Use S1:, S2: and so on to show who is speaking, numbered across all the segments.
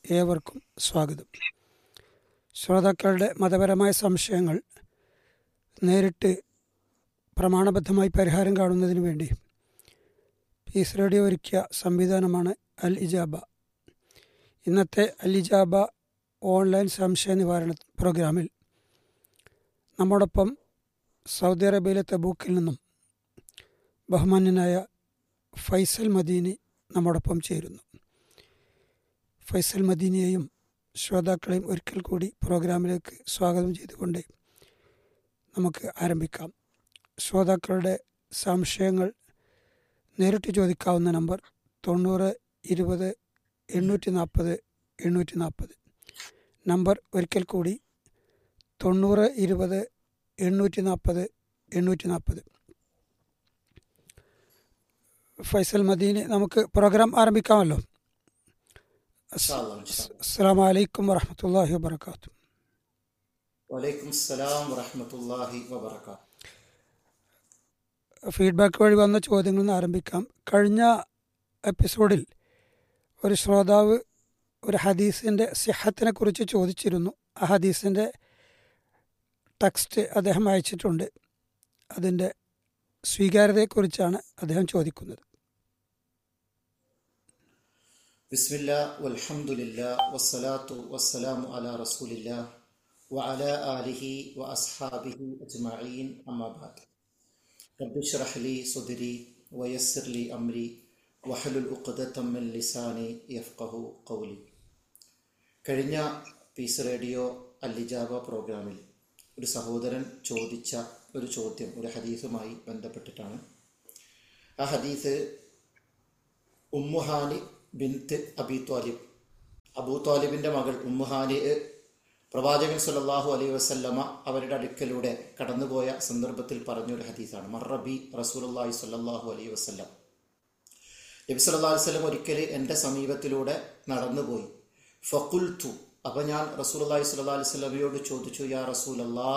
S1: ഏവർക്കും സ്വാഗതം ശ്രോതാക്കളുടെ മതപരമായ സംശയങ്ങൾ നേരിട്ട് പ്രമാണബദ്ധമായി പരിഹാരം കാണുന്നതിന് വേണ്ടി പീസ് റേഡിയോ ഒരുക്കിയ സംവിധാനമാണ് അൽ ഇജാബ ഇന്നത്തെ അൽ ഇജാബ ഓൺലൈൻ സംശയ നിവാരണ പ്രോഗ്രാമിൽ നമ്മോടൊപ്പം സൗദി അറേബ്യയിലെ തബൂക്കിൽ നിന്നും ബഹുമാന്യനായ ഫൈസൽ മദീനി നമ്മോടൊപ്പം ചേരുന്നു ഫൈസൽ മദീനിയെയും ശ്രോതാക്കളെയും ഒരിക്കൽ കൂടി പ്രോഗ്രാമിലേക്ക് സ്വാഗതം ചെയ്തുകൊണ്ട് നമുക്ക് ആരംഭിക്കാം ശ്രോതാക്കളുടെ സംശയങ്ങൾ നേരിട്ട് ചോദിക്കാവുന്ന നമ്പർ തൊണ്ണൂറ് ഇരുപത് എണ്ണൂറ്റി നാൽപ്പത് എണ്ണൂറ്റി നാൽപ്പത് നമ്പർ ഒരിക്കൽ കൂടി തൊണ്ണൂറ് ഇരുപത് എണ്ണൂറ്റി നാൽപ്പത് എണ്ണൂറ്റി നാൽപ്പത് ഫൈസൽ മദീനി നമുക്ക് പ്രോഗ്രാം ആരംഭിക്കാമല്ലോ അസ്സാം വലൈക്കും വറഹമത്തല്ലാഹി വാബർക്കാത്തു
S2: വലൈക്കും സലാം വറഹമത്തല്ലാഹി വബർക്കാത്തു
S1: ഫീഡ്ബാക്ക് വഴി വന്ന ചോദ്യങ്ങളിൽ നിന്ന് ആരംഭിക്കാം കഴിഞ്ഞ എപ്പിസോഡിൽ ഒരു ശ്രോതാവ് ഒരു ഹദീസിൻ്റെ സിഹത്തിനെ കുറിച്ച് ചോദിച്ചിരുന്നു ആ ഹദീസിൻ്റെ ടെക്സ്റ്റ് അദ്ദേഹം അയച്ചിട്ടുണ്ട് അതിൻ്റെ സ്വീകാര്യതയെക്കുറിച്ചാണ് അദ്ദേഹം ചോദിക്കുന്നത്
S2: ബിസ്മില്ല വൽഹംദുലില്ല വസ്സലാത്തു വസ്സലാമു അലാ റസൂലില്ല വഅല ആലിഹി വ അസ്ഹാബിഹി അജ്മഈൻ അമ്മാബാദ് റബ്ബി ഷ്റഹ് ലി സുദ്രി വയസ്സിർ ലി അംരി വഹലുൽ ഉഖ്ദത്തം മിൻ ലിസാനി യഫ്ഖഹു ഖൗലി കഴിഞ്ഞ പീസ് റേഡിയോ അല്ലിജാബ പ്രോഗ്രാമിൽ ഒരു സഹോദരൻ ചോദിച്ച ഒരു ചോദ്യം ഒരു ഹദീസുമായി ബന്ധപ്പെട്ടിട്ടാണ് ആ ഹദീസ് ഉമ്മുഹാനി ബിൻത്ത് അബി ത്വാലിബ് അബൂ ത്വാലിബിൻ്റെ മകൾ ഉമ്മുഹാനി പ്രവാചകൻ സല്ലല്ലാഹു അലൈഹി വസല്ലമ അവരുടെ അടുക്കലൂടെ കടന്നുപോയ സന്ദർഭത്തിൽ പറഞ്ഞൊരു ഹദീസാണ് മർറബി റസൂലുള്ളാഹി സ്വല്ലല്ലാഹു അലൈഹി വസല്ലം നബി സല്ലല്ലാഹു അലൈഹി വസല്ലം ഒരിക്കൽ എൻ്റെ സമീപത്തിലൂടെ നടന്നുപോയി ഫഖുൽതു അപ്പോൾ ഞാൻ റസൂലുള്ളാഹി സ്വല്ലല്ലാഹു അലൈഹി വസല്ലമയോട് ചോദിച്ചു യാ റസൂലല്ലാ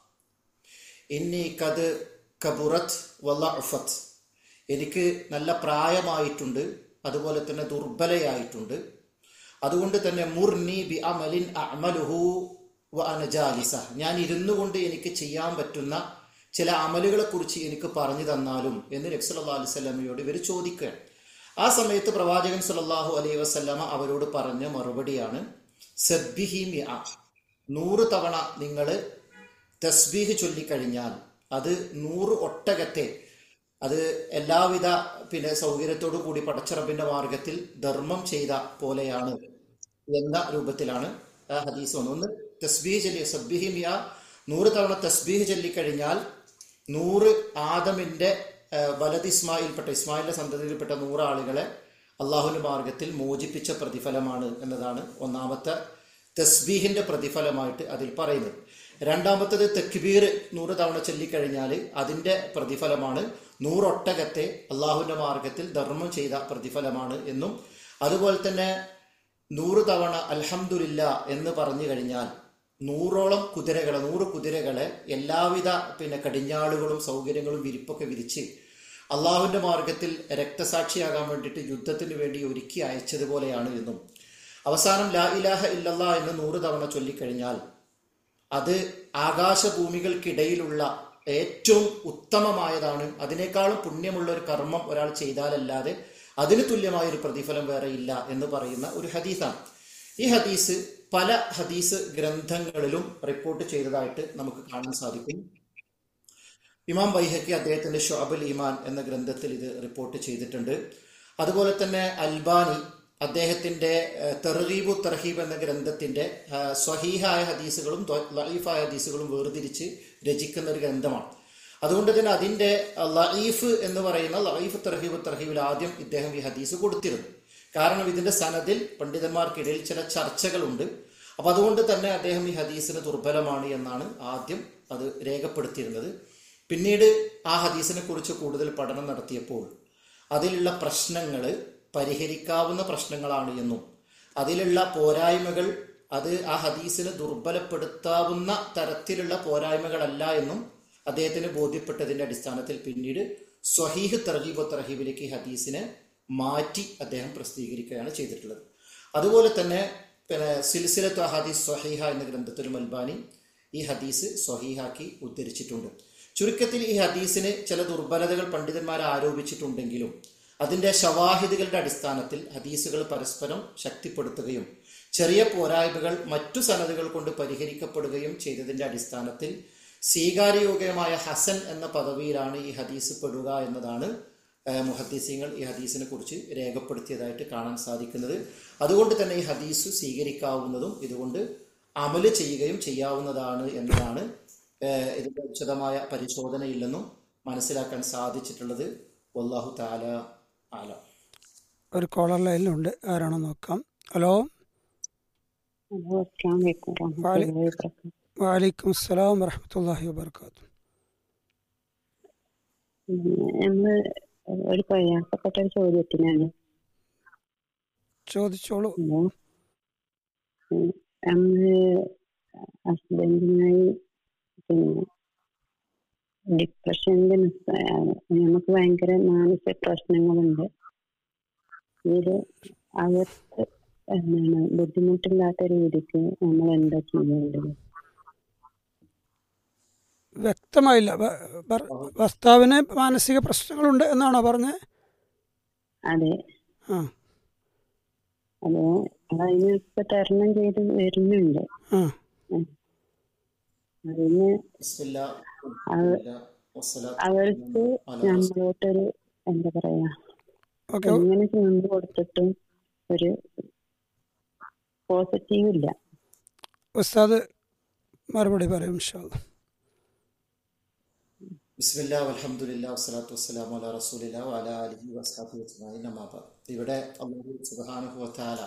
S2: ഇന്നി കത് കബുറത്ത് വല്ലഅഫത്ത് എനിക്ക് നല്ല പ്രായമായിട്ടുണ്ട് അതുപോലെ തന്നെ ദുർബലയായിട്ടുണ്ട് അതുകൊണ്ട് തന്നെ മുർനി ബി അമലിൻ അമലുഹു വ അനജാലിസ ഞാൻ ഇരുന്നു കൊണ്ട് എനിക്ക് ചെയ്യാൻ പറ്റുന്ന ചില അമലുകളെ കുറിച്ച് എനിക്ക് പറഞ്ഞു തന്നാലും എന്ന് നബി സല്ലല്ലാഹു അലൈഹി വസല്ലമയോട് ഇവർ ചോദിക്കുകയാണ് ആ സമയത്ത് പ്രവാചകൻ സല്ലല്ലാഹു അലൈഹി വസല്ലമ അവരോട് പറഞ്ഞ മറുപടിയാണ് സബ്ബിഹി മിഅ നൂറ് തവണ നിങ്ങൾ തസ്ബീഹ് ചൊല്ലിക്കഴിഞ്ഞാൽ അത് നൂറ് ഒട്ടകത്തെ അത് എല്ലാവിധ പിന്നെ സൗകര്യത്തോടു കൂടി പടച്ചറബിന്റെ മാർഗത്തിൽ ധർമ്മം ചെയ്ത പോലെയാണ് എന്ന രൂപത്തിലാണ് ആ ഹദീസ് വന്നത് ഒന്ന് തസ്ബീഹ് ചൊല്ലി സബ്ബിഹി മിയ നൂറ് തവണ തസ്ബീഹ് ചൊല്ലിക്കഴിഞ്ഞാൽ നൂറ് ആദമിന്റെ വലത് ഇസ്മായിൽപ്പെട്ട ഇസ്മായിലിന്റെ സന്തതിയിൽപ്പെട്ട നൂറ് ആളുകളെ അള്ളാഹുവിന്റെ മാർഗത്തിൽ മോചിപ്പിച്ച പ്രതിഫലമാണ് എന്നതാണ് ഒന്നാമത്തെ തസ്ബീഹിന്റെ പ്രതിഫലമായിട്ട് അതിൽ പറയുന്നത് രണ്ടാമത്തത് തെക്ബീർ നൂറ് തവണ ചൊല്ലിക്കഴിഞ്ഞാൽ അതിൻ്റെ പ്രതിഫലമാണ് നൂറൊട്ടകത്തെ അള്ളാഹുവിൻ്റെ മാർഗത്തിൽ ധർമ്മം ചെയ്ത പ്രതിഫലമാണ് എന്നും അതുപോലെ തന്നെ നൂറ് തവണ അൽഹംദുലില്ല എന്ന് പറഞ്ഞു കഴിഞ്ഞാൽ നൂറോളം കുതിരകളെ നൂറ് കുതിരകളെ എല്ലാവിധ പിന്നെ കടിഞ്ഞാളുകളും സൗകര്യങ്ങളും വിരിപ്പൊക്കെ വിരിച്ച് അള്ളാഹുവിൻ്റെ മാർഗത്തിൽ രക്തസാക്ഷിയാകാൻ വേണ്ടിയിട്ട് യുദ്ധത്തിന് വേണ്ടി ഒരുക്കി അയച്ചതുപോലെയാണ് എന്നും അവസാനം ലാ ഇലാഹ ഇല്ലല്ലാ എന്ന് നൂറ് തവണ ചൊല്ലിക്കഴിഞ്ഞാൽ അത് ആകാശഭൂമികൾക്കിടയിലുള്ള ഏറ്റവും ഉത്തമമായതാണ് അതിനേക്കാളും പുണ്യമുള്ള ഒരു കർമ്മം ഒരാൾ ചെയ്താലല്ലാതെ അതിന് തുല്യമായ ഒരു പ്രതിഫലം വേറെ ഇല്ല എന്ന് പറയുന്ന ഒരു ഹദീസാണ് ഈ ഹദീസ് പല ഹദീസ് ഗ്രന്ഥങ്ങളിലും റിപ്പോർട്ട് ചെയ്തതായിട്ട് നമുക്ക് കാണാൻ സാധിക്കും ഇമാം ബൈഹക്കി അദ്ദേഹത്തിന്റെ ഷോബുൽ ഈമാൻ എന്ന ഗ്രന്ഥത്തിൽ ഇത് റിപ്പോർട്ട് ചെയ്തിട്ടുണ്ട് അതുപോലെ തന്നെ അൽബാനി അദ്ദേഹത്തിന്റെ തെർഹീബു തർഹീബ് എന്ന ഗ്രന്ഥത്തിന്റെ സ്വഹീഹായ ഹദീസുകളും ലഈഫായ ഹദീസുകളും വേർതിരിച്ച് രചിക്കുന്ന ഒരു ഗ്രന്ഥമാണ് അതുകൊണ്ട് തന്നെ അതിന്റെ ലഈഫ് എന്ന് പറയുന്ന ലഈഫ് തർഹീബ് തർഹീബിൽ ആദ്യം ഇദ്ദേഹം ഈ ഹദീസ് കൊടുത്തിരുന്നു കാരണം ഇതിന്റെ സനദിൽ പണ്ഡിതന്മാർക്കിടയിൽ ചില ചർച്ചകളുണ്ട് അപ്പൊ അതുകൊണ്ട് തന്നെ അദ്ദേഹം ഈ ഹദീസിന് ദുർബലമാണ് എന്നാണ് ആദ്യം അത് രേഖപ്പെടുത്തിയിരുന്നത് പിന്നീട് ആ ഹദീസിനെ കുറിച്ച് കൂടുതൽ പഠനം നടത്തിയപ്പോൾ അതിലുള്ള പ്രശ്നങ്ങൾ പരിഹരിക്കാവുന്ന പ്രശ്നങ്ങളാണ് എന്നും അതിലുള്ള പോരായ്മകൾ അത് ആ ഹദീസിനെ ദുർബലപ്പെടുത്താവുന്ന തരത്തിലുള്ള പോരായ്മകളല്ല എന്നും അദ്ദേഹത്തിന് ബോധ്യപ്പെട്ടതിന്റെ അടിസ്ഥാനത്തിൽ പിന്നീട് സ്വഹീഹ് തർഹീബ് തർഹീബിലേക്ക് ഈ ഹദീസിനെ മാറ്റി അദ്ദേഹം പ്രസിദ്ധീകരിക്കുകയാണ് ചെയ്തിട്ടുള്ളത് അതുപോലെ തന്നെ പിന്നെ സിൽസിലത്തു അഹാദീസ് സ്വഹീഹ എന്ന ഗ്രന്ഥത്തിലും അൽബാനി ഈ ഹദീസ് സ്വഹീഹാക്കി ഉദ്ധരിച്ചിട്ടുണ്ട് ചുരുക്കത്തിൽ ഈ ഹദീസിന് ചില ദുർബലതകൾ പണ്ഡിതന്മാർ ആരോപിച്ചിട്ടുണ്ടെങ്കിലും അതിൻ്റെ ഷവാഹിദുകളുടെ അടിസ്ഥാനത്തിൽ ഹദീസുകൾ പരസ്പരം ശക്തിപ്പെടുത്തുകയും ചെറിയ പോരായ്മകൾ മറ്റു സനതുകൾ കൊണ്ട് പരിഹരിക്കപ്പെടുകയും ചെയ്തതിൻ്റെ അടിസ്ഥാനത്തിൽ സ്വീകാര്യയോഗ്യമായ ഹസൻ എന്ന പദവിയിലാണ് ഈ ഹദീസ് പെടുക എന്നതാണ് മുഹദ്ദീസിങ്ങൾ ഈ ഹദീസിനെ കുറിച്ച് രേഖപ്പെടുത്തിയതായിട്ട് കാണാൻ സാധിക്കുന്നത് അതുകൊണ്ട് തന്നെ ഈ ഹദീസ് സ്വീകരിക്കാവുന്നതും ഇതുകൊണ്ട് അമല് ചെയ്യുകയും ചെയ്യാവുന്നതാണ് എന്നതാണ് ഇതിൻ്റെ വിശദമായ പരിശോധനയില്ലെന്നും മനസ്സിലാക്കാൻ സാധിച്ചിട്ടുള്ളത് വല്ലാഹു താല ആല
S1: ഒരു കോളർ ലൈനിലുണ്ട് ആരാണോ നോക്കാം ഹലോ
S3: ഹലോ അസ്സാം വലൈക്കും വറഹ്മത്തുള്ളാഹി വബറകാതുഹു
S1: വാലൈക്കും അസ്സലാം വറഹമത്തല്ലാഹി വാബർക്കാത്തു
S3: നമ്മള് ഒരു പ്രയാസപ്പെട്ട ഒരു ചോദ്യത്തിനാണ്
S1: ചോദിച്ചോളൂ
S3: ഹലോ ഉം, നമ്മള് ഹസ്ബൻഡുമായി പിന്നെ ഡിപ്രഷന്റെ നമുക്ക് ഭയങ്കര മാനസിക പ്രശ്നങ്ങളുണ്ട് ഇതില് അവർക്ക് എന്താണ് ബുദ്ധിമുട്ടില്ലാത്ത രീതിക്ക് നമ്മൾ എന്താ ചെയ്യേണ്ടത്
S1: വ്യക്തമായില്ല ഭ- ഭർ- ഭർത്താവിന് മാനസിക പ്രശ്നങ്ങളുണ്ട് എന്നാണോ പറഞ്ഞത്
S3: അതെ
S1: ആ
S3: അത് അതിനൊക്കെ തരണം ചെയ്ത് വരുന്നുണ്ട്
S1: ആ
S3: അതിന്
S2: ബിസ്മില്ലാ,
S3: അത്
S2: വസ്സലാത്തു
S3: അവർക്ക്
S2: അലാ
S3: നമ്മളോട്ടൊരു എന്താ പറയാ
S1: ഓക്കെ
S3: എങ്ങനെ നിന്ന് കൊടുത്തിട്ടും ഒരു പോസിറ്റീവ് ഇല്ല
S1: ഉസ്താദ് മറുപടി പറയും ഇൻഷാല്ലാ
S2: ബിസ്മില്ലാ അൽഹംദുലില്ലാ വസ്സലാത്തു വസ്സലാമു അലാ റസൂലില്ലാ വഅലാ ആലിഹി വസ്ഹാബിഹി അജ്മഈൻ അമ്മാ ബഅദ്. ഇവിടെ അല്ലാഹു സുബ്ഹാനഹു വതആല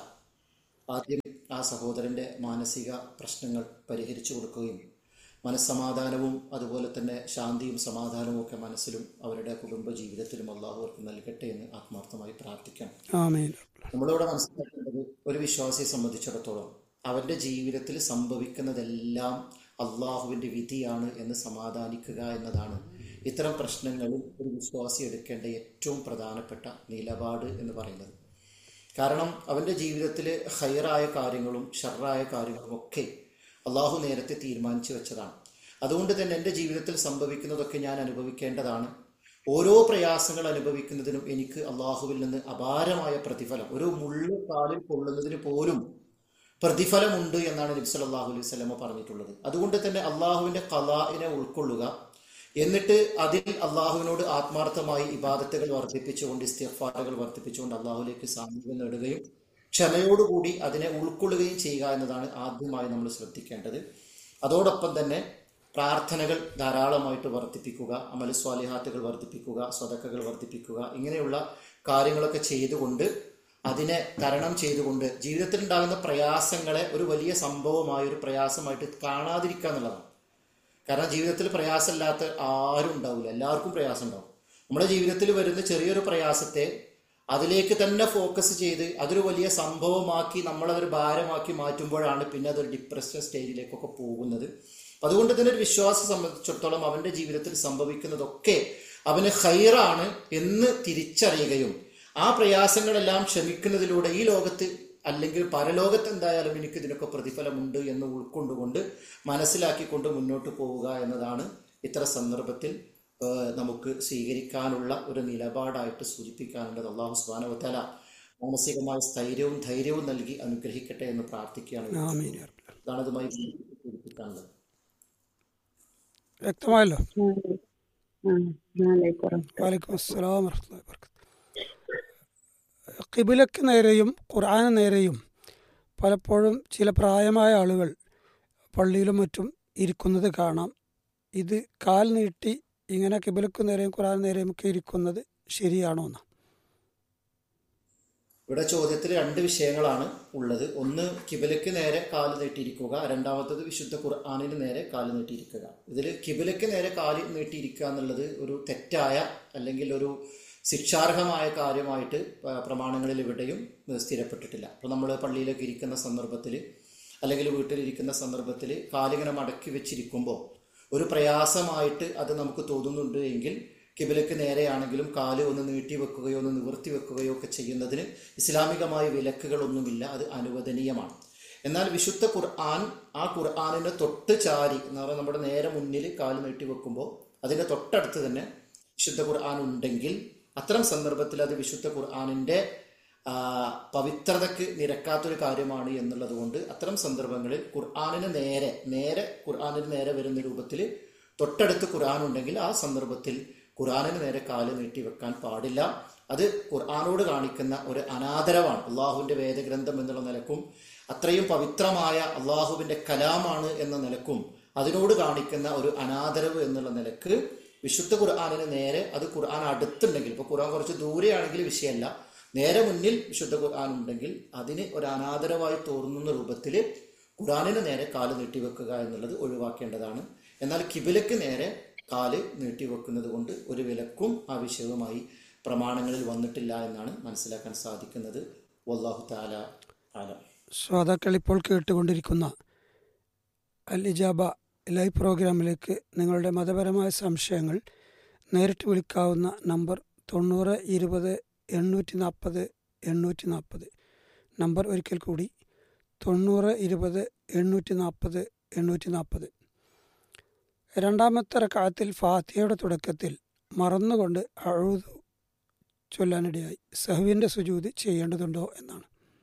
S2: ആദ്യം ആ സഹോദരന്റെ മാനസിക പ്രശ്നങ്ങൾ പരിഹരിച്ചു കൊടുക്കുകയും മനസ്സമാധാനവും അതുപോലെ തന്നെ ശാന്തിയും സമാധാനവും ഒക്കെ മനസ്സിലും അവരുടെ കുടുംബ ജീവിതത്തിലും അള്ളാഹു അവർക്ക് നൽകട്ടെ എന്ന് ആത്മാർത്ഥമായി പ്രാർത്ഥിക്കാം
S1: ആമീൻ
S2: നമ്മളിവിടെ മനസ്സിലാക്കേണ്ടത് ഒരു വിശ്വാസിയെ സംബന്ധിച്ചിടത്തോളം അവന്റെ ജീവിതത്തിൽ സംഭവിക്കുന്നതെല്ലാം അള്ളാഹുവിന്റെ വിധിയാണ് എന്ന് സമാധാനിക്കുക എന്നതാണ് ഇത്തരം പ്രശ്നങ്ങളിൽ ഒരു വിശ്വാസി എടുക്കേണ്ട ഏറ്റവും പ്രധാനപ്പെട്ട നിലപാട് എന്ന് പറയുന്നത് കാരണം അവന്റെ ജീവിതത്തിൽ ഹൈറായ കാര്യങ്ങളും ഷർറായ കാര്യങ്ങളും ഒക്കെ അള്ളാഹു നേരത്തെ തീരുമാനിച്ചു വെച്ചതാണ് അതുകൊണ്ട് തന്നെ എൻ്റെ ജീവിതത്തിൽ സംഭവിക്കുന്നതൊക്കെ ഞാൻ അനുഭവിക്കേണ്ടതാണ് ഓരോ പ്രയാസങ്ങൾ അനുഭവിക്കുന്നതിനും എനിക്ക് അള്ളാഹുവിൽ നിന്ന് അപാരമായ പ്രതിഫലം ഒരു മുള്ളു കാലിൽ കൊള്ളുന്നതിന് പോലും പ്രതിഫലമുണ്ട് എന്നാണ് നബി സല്ലല്ലാഹു അലൈഹി വസല്ലമ പറഞ്ഞിട്ടുള്ളത് അതുകൊണ്ട് തന്നെ അള്ളാഹുവിന്റെ കലാഇനെ ഉൾക്കൊള്ളുക എന്നിട്ട് അതിൽ അള്ളാഹുവിനോട് ആത്മാർത്ഥമായി ഇബാദത്തുകൾ വർദ്ധിപ്പിച്ചുകൊണ്ട് ഇസ്തിഗ്ഫാറുകൾ വർദ്ധിപ്പിച്ചുകൊണ്ട് അള്ളാഹുലേക്ക് സാമീപ്യം നേടുകയും ക്ഷമയോടുകൂടി അതിനെ ഉൾക്കൊള്ളുകയും ചെയ്യുക എന്നതാണ് ആദ്യമായി നമ്മൾ ശ്രദ്ധിക്കേണ്ടത് അതോടൊപ്പം തന്നെ പ്രാർത്ഥനകൾ ധാരാളമായിട്ട് വർദ്ധിപ്പിക്കുക അമല സ്വാലിഹാത്തുകൾ വർദ്ധിപ്പിക്കുക സ്വതക്കകൾ വർദ്ധിപ്പിക്കുക ഇങ്ങനെയുള്ള കാര്യങ്ങളൊക്കെ ചെയ്തുകൊണ്ട് അതിനെ തരണം ചെയ്തുകൊണ്ട് ജീവിതത്തിൽ ഉണ്ടാകുന്ന പ്രയാസങ്ങളെ ഒരു വലിയ സംഭവമായ ഒരു പ്രയാസമായിട്ട് കാണാതിരിക്കുക എന്നുള്ളതാണ് കാരണം ജീവിതത്തിൽ പ്രയാസമില്ലാത്ത ആരും ഉണ്ടാവില്ല എല്ലാവർക്കും പ്രയാസം ഉണ്ടാവും നമ്മുടെ ജീവിതത്തിൽ വരുന്ന ചെറിയൊരു പ്രയാസത്തെ അതിലേക്ക് തന്നെ ഫോക്കസ് ചെയ്ത് അതൊരു വലിയ സംഭവമാക്കി നമ്മളതൊരു ഭാരമാക്കി മാറ്റുമ്പോഴാണ് പിന്നെ അതൊരു ഡിപ്രഷൻ സ്റ്റേജിലേക്കൊക്കെ പോകുന്നത് അതുകൊണ്ട് തന്നെ ഒരു വിശ്വാസം സംബന്ധിച്ചിടത്തോളം അവന്റെ ജീവിതത്തിൽ സംഭവിക്കുന്നതൊക്കെ അവന് ഹൈറാണ് എന്ന് തിരിച്ചറിയുകയും ആ പ്രയാസങ്ങളെല്ലാം ക്ഷമിക്കുന്നതിലൂടെ ഈ ലോകത്ത് അല്ലെങ്കിൽ പരലോകത്ത് എന്തായാലും എനിക്ക് ഇതിനൊക്കെ പ്രതിഫലമുണ്ട് എന്ന് ഉൾക്കൊണ്ടുകൊണ്ട് മനസ്സിലാക്കിക്കൊണ്ട് മുന്നോട്ട് പോവുക എന്നതാണ് ഇത്ര സന്ദർഭത്തിൽ ഏഹ്, നമുക്ക് സ്വീകരിക്കാനുള്ള ഒരു നിലപാടായിട്ട് സൂചിപ്പിക്കാനുള്ളത് അള്ളാഹു സുബാനവത്തല മാനസികമായ സ്ഥൈര്യവും ധൈര്യവും നൽകി അനുഗ്രഹിക്കട്ടെ എന്ന് പ്രാർത്ഥിക്കുകയാണ്
S1: ആമീൻ യാ റബ്ബൽ ആലമീൻ.
S2: ഇതാണ് ഇതുമായി ബന്ധപ്പെട്ട് സൂചിപ്പിക്കാനുള്ളത്
S1: വ്യക്തമായല്ലോ
S3: ആ വലൈക്കും വറഹ്മത്തുള്ളാഹി.
S1: വാലിക്കും അസ്സലാം വറഹ്മത്തുള്ളാഹി വബറകാതുഹു കിബിലക്ക് നേരെയും ഖുർആന് നേരെയും പലപ്പോഴും ചില പ്രായമായ ആളുകൾ പള്ളിയിലും മറ്റും ഇരിക്കുന്നത് കാണാം ഇത് കാൽ നീട്ടി ഇങ്ങനെ കിബിലക്ക് നേരെയും ഖുർആന് നേരെയും ഒക്കെ ഇരിക്കുന്നത് ശരിയാണോ എന്ന്
S2: ഇവിടെ ചോദ്യത്തിൽ രണ്ട് വിഷയങ്ങളാണ് ഉള്ളത് ഒന്ന് കിബിലയ്ക്ക് നേരെ കാല് നീട്ടിയിരിക്കുക രണ്ടാമത്തത് വിശുദ്ധ ഖുർആാനിന് നേരെ കാല് നീട്ടിയിരിക്കുക ഇതിൽ കിബിലയ്ക്ക് നേരെ കാല് നീട്ടിയിരിക്കുക എന്നുള്ളത് ഒരു തെറ്റായ അല്ലെങ്കിൽ ഒരു ശിക്ഷാർഹമായ കാര്യമായിട്ട് പ- പ്രമാണങ്ങളിൽ എവിടെയും ഏഹ്, സ്ഥിരപ്പെട്ടിട്ടില്ല അപ്പോൾ നമ്മൾ പള്ളിയിലേക്ക് ഇരിക്കുന്ന സന്ദർഭത്തിൽ അല്ലെങ്കിൽ വീട്ടിലിരിക്കുന്ന സന്ദർഭത്തിൽ കാലിങ്ങനെ മടക്കി വെച്ചിരിക്കുമ്പോൾ ഒരു പ്രയാസമായിട്ട് അത് നമുക്ക് തോന്നുന്നുണ്ട് എങ്കിൽ കിബിലക്ക് നേരെയാണെങ്കിലും കാല് ഒന്ന് നീട്ടി വെക്കുകയോ ഒന്ന് നിവർത്തി വെക്കുകയോ ഒക്കെ ചെയ്യുന്നതിന് ഇസ്ലാമികമായ വിലക്കുകളൊന്നുമില്ല അത് അനുവദനീയമാണ് എന്നാൽ വിശുദ്ധ ഖുർആൻ ആ ഖുർആാനിന് തൊട്ട് ചാരി എന്ന് പറഞ്ഞാൽ നമ്മുടെ നേരെ മുന്നിൽ കാല് നീട്ടി വെക്കുമ്പോൾ അതിന്റെ തൊട്ടടുത്ത് തന്നെ വിശുദ്ധ ഖുർആൻ ഉണ്ടെങ്കിൽ അത്തരം സന്ദർഭത്തിൽ അത് വിശുദ്ധ ഖുർആാനിന്റെ ആ, പവിത്രതയ്ക്ക് നിരക്കാത്തൊരു കാര്യമാണ് എന്നുള്ളത് കൊണ്ട് അത്തരം സന്ദർഭങ്ങളിൽ ഖുർആാനിന് നേരെ നേരെ ഖുർആാനിന് നേരെ വരുന്ന രൂപത്തിൽ തൊട്ടടുത്ത് ഖുർആൻ ഉണ്ടെങ്കിൽ ആ സന്ദർഭത്തിൽ ഖുർആാനിന് നേരെ കാല് നീട്ടി വെക്കാൻ പാടില്ല അത് ഖുർആാനോട് കാണിക്കുന്ന ഒരു അനാദരവാണ് അള്ളാഹുവിന്റെ വേദഗ്രന്ഥം എന്നുള്ള നിലക്കും അത്രയും പവിത്രമായ അള്ളാഹുവിന്റെ കലാമാണ് എന്ന നിലക്കും അതിനോട് കാണിക്കുന്ന ഒരു അനാദരവ് എന്നുള്ള നിലക്ക് വിശുദ്ധ ഖുർആാനിന് നേരെ അത് ഖുർആൻ അടുത്തുണ്ടെങ്കിൽ ഇപ്പൊ ഖുർആൻ കുറച്ച് ദൂരെയാണെങ്കിൽ വിഷയമല്ല നേരെ മുന്നിൽ വിശുദ്ധ ഖുർആൻ ഉണ്ടെങ്കിൽ അതിന് ഒരു അനാദരവായി തോന്നുന്ന രൂപത്തിൽ ഖുർആനിന് നേരെ കാല് നീട്ടിവെക്കുക എന്നുള്ളത് ഒഴിവാക്കേണ്ടതാണ് എന്നാൽ കിബിലക്ക് നേരെ കാല് നീട്ടിവെക്കുന്നത് കൊണ്ട് ഒരു വിലക്കും ആ വിഷയവുമായി പ്രമാണങ്ങളിൽ വന്നിട്ടില്ല എന്നാണ് മനസ്സിലാക്കാൻ സാധിക്കുന്നത് വല്ലാഹു താല ആലം
S1: ശ്രോതാക്കൾ ഇപ്പോൾ കേട്ടുകൊണ്ടിരിക്കുന്ന അൽ ഇജാബ ലൈവ് പ്രോഗ്രാമിലേക്ക് നിങ്ങളുടെ മതപരമായ സംശയങ്ങൾ നേരിട്ട് വിളിക്കാവുന്ന നമ്പർ തൊണ്ണൂറ് ഇരുപത് എണ്ണൂറ്റി നാൽപ്പത് എണ്ണൂറ്റി നാൽപ്പത് നമ്പർ ഒരിക്കൽ കൂടി തൊണ്ണൂറ് ഇരുപത് എണ്ണൂറ്റി നാൽപ്പത് എണ്ണൂറ്റി നാൽപ്പത് രണ്ടാമത്തെ റക്കാത്തിൽ ഫാത്തിഹയുടെ തുടക്കത്തിൽ മറന്നുകൊണ്ട് അഴുതു ചൊല്ലാനിടയായി സഹുവിൻ്റെ സുജൂതി ചെയ്യേണ്ടതുണ്ടോ എന്നാണ്